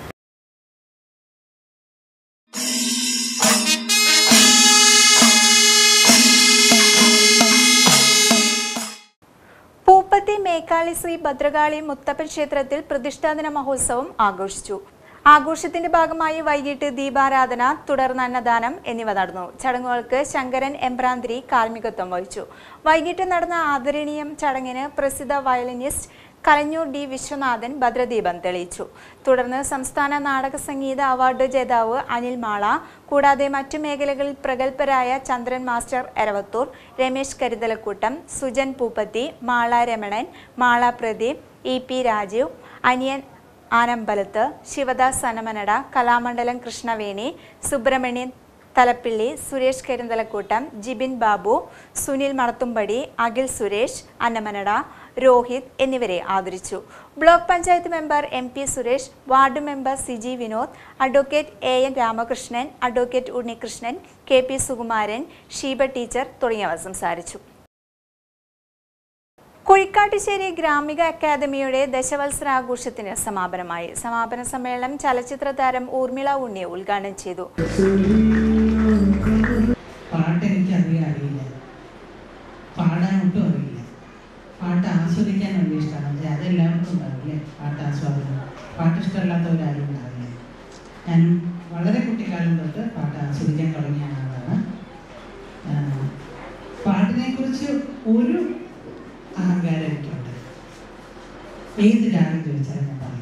പൂപ്പത്തി മേക്കാളി ശ്രീ ഭദ്രകാളി മുത്തപ്പൻ ക്ഷേത്രത്തിൽ പ്രതിഷ്ഠാദിന മഹോത്സവം ആഘോഷിച്ചു ആഘോഷത്തിന്റെ ഭാഗമായി വൈകിട്ട് ദീപാരാധന തുടർന്ന് അന്നദാനം എന്നിവ നടന്നു ചടങ്ങുകൾക്ക് ശങ്കരൻ എംബ്രാന്തിരി കാർമ്മികത്വം വഹിച്ചു വൈകിട്ട് നടന്ന ആദരണീയം ചടങ്ങിന് പ്രസിദ്ധ വയലിനിസ്റ്റ് കലഞ്ഞൂർ ഡി വിശ്വനാഥൻ ഭദ്രദീപം തെളിയിച്ചു തുടർന്ന് സംസ്ഥാന നാടക സംഗീത അവാർഡ് ജേതാവ് അനിൽ മാള കൂടാതെ മറ്റു മേഖലകളിൽ പ്രഗത്ഭരായ ചന്ദ്രൻ മാസ്റ്റർ എരവത്തൂർ രമേശ് കരുതലക്കൂട്ടം സുജൻ പൂപ്പത്തി മാള രമണൻ മാള പ്രദീപ് ഇ പി രാജീവ് അനിയൻ ആനമ്പലത്ത് ശിവദാസ് സനമനട കലാമണ്ഡലം കൃഷ്ണവേണി സുബ്രഹ്മണ്യൻ തലപ്പിള്ളി സുരേഷ് കരിന്തലക്കൂട്ടം ജിബിൻ ബാബു സുനിൽ മണത്തുംപടി അഖിൽ സുരേഷ് അന്നമനട രോഹിത് എന്നിവരെ ആദരിച്ചു block panchayat member M P Suresh ward member C G Vinod advocate A N Ramakrishnan advocate Unnikrishnan K P Sukumaran Sheeba teacher തുടങ്ങിയവർ സംസാരിച്ചു കുഴിക്കാട്ടുശ്ശേരി ഗ്രാമിക അക്കാദമിയുടെ ദശവത്സരാഘോഷത്തിന് സമാപനമായി സമാപന സമ്മേളനം ചലച്ചിത്ര താരം ഊർമിള ഉണ്ണി ഉദ്ഘാടനം ചെയ്തു പാട്ട് എനിക്ക് അറിയാൻ അറിയില്ല പാടാൻ ഒട്ടും അറിയില്ല പാട്ട് ആസ്വദിക്കാൻ വലിയ ഇഷ്ടമാണ് പക്ഷേ അതെല്ലാവർക്കും ഉണ്ടാവില്ലേ പാട്ട് ആസ്വാദനം പാട്ട് ഇഷ്ടമല്ലാത്തവരാരും ഉണ്ടാവില്ല ഞാൻ വളരെ കുട്ടിക്കാലം തൊട്ട് പാട്ട് ആസ്വദിക്കാൻ തുടങ്ങിയ ആളാണ് പാട്ടിനെ കുറിച്ച് ഒരു അഹങ്കാരം എനിക്കുണ്ട് ഏത് രാഗം ചോദിച്ചാലും ഞാൻ പറയും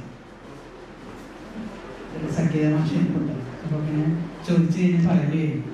ഒരു സംഗീത ഭാഷയുണ്ട് അപ്പോൾ പിന്നെ ചോദിച്ചു കഴിഞ്ഞാൽ പറയുകയും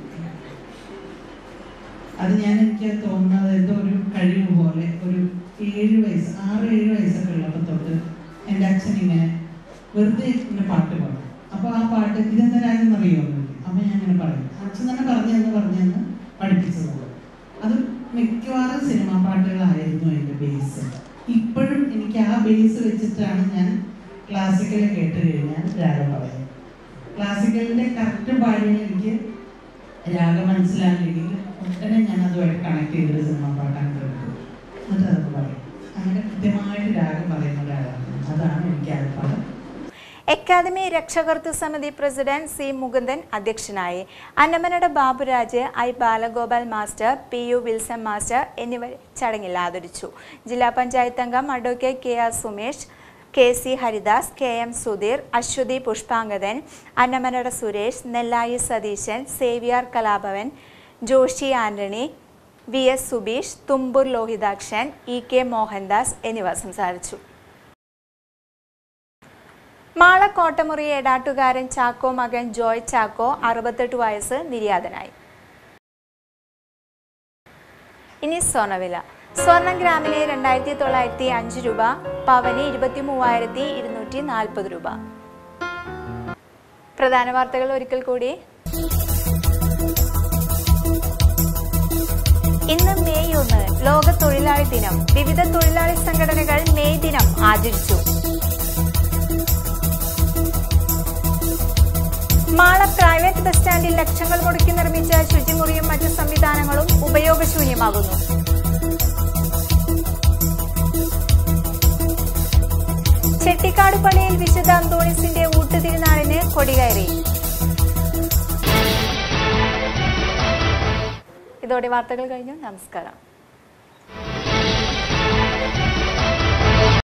അത് ഞാൻ എനിക്ക് തോന്നുന്നത് എന്തോ ഒരു കഴിവ് പോലെ ഒരു ഏഴ് വയസ്സ് ആറ് ഏഴ് വയസ്സൊക്കെ ഉള്ളപ്പോൾ തൊട്ട് എൻ്റെ അച്ഛൻ ഇങ്ങനെ വെറുതെ ഇങ്ങനെ പാട്ട് പാടും അപ്പോൾ ആ പാട്ട് ഇതെന്താ രാഗം അറിയുമോ അപ്പോൾ ഞാൻ ഇങ്ങനെ പറയും അച്ഛൻ തന്നെ പറഞ്ഞെന്ന് പറഞ്ഞെന്ന് പഠിപ്പിച്ചതാണ് അത് മിക്കവാറും സിനിമാ പാട്ടുകളായിരുന്നു എൻ്റെ ബേസ് ഇപ്പോഴും എനിക്ക് ആ ബേസ് വെച്ചിട്ടാണ് ഞാൻ ക്ലാസിക്കൽ കേട്ട് കഴിഞ്ഞാൽ രാഗം പറയും ക്ലാസിക്കലിൻ്റെ കറക്റ്റ് പാടിയ എനിക്ക് രാഗം മനസ്സിലായില്ലെങ്കിൽ ഉടനെ ഞാൻ അതുമായിട്ട് കണക്ട് ചെയ്തൊരു സിനിമ പാട്ടാണ് കേൾക്കും എന്നിട്ട് അതൊക്കെ പറയും അങ്ങനെ കൃത്യമായിട്ട് രാഗം പറയുന്ന ഒരാളാണ് അതാണ് എനിക്ക് ആ പാട്ട് അക്കാദമി രക്ഷകർത്തൃ സമിതി പ്രസിഡന്റ് സി മുകുന്ദൻ അധ്യക്ഷനായി Annamanada Baburaj I Balagopal master P U Wilson master എന്നിവർ ചടങ്ങിൽ ആദരിച്ചു ജില്ലാ പഞ്ചായത്ത് അംഗം advocate K R Sumesh K C Haridas K M Sudheer Aswathy Pushpangadan Annamanada Suresh Nellayi Satheesan Xavier Kalabhavan Joshi Antony V S Subeesh Thumbur Lohithakshan E K Mohandas എന്നിവർ സംസാരിച്ചു മാള കോട്ടമുറി എടാട്ടുകാരൻ ചാക്കോ മകൻ ജോയ് ചാക്കോ അറുപത്തെട്ട് വയസ്സ് നിര്യാതനായി ഇനി സ്വർണ്ണവില സ്വർണം ഗ്രാമിന് രണ്ടായിരത്തി തൊള്ളായിരത്തി അഞ്ച് രൂപ പവന് ഇരുപത്തി മൂവായിരത്തി ഇരുന്നൂറ്റി നാൽപ്പത് രൂപ പ്രധാന വാർത്തകൾ ഒരിക്കൽ കൂടി ഇന്ന് മെയ് ഒന്ന് ലോക തൊഴിലാളി ദിനം വിവിധ തൊഴിലാളി സംഘടനകൾ മെയ് ദിനം ആചരിച്ചു മാള പ്രൈവറ്റ് ബസ് സ്റ്റാൻഡിൽ ലക്ഷങ്ങൾ മുടക്കി നിർമ്മിച്ച ശുചിമുറിയും മറ്റു സംവിധാനങ്ങളും ഉപയോഗശൂന്യമാകുന്നു ചെട്ടിക്കാട് പള്ളിയിൽ വിശുദ്ധ അന്തോണിസിന്റെ ഊട്ടുതിരുനാളിന് കൊടികയറി ഇതോടെ വാർത്തകൾ കഴിഞ്ഞു നമസ്കാരം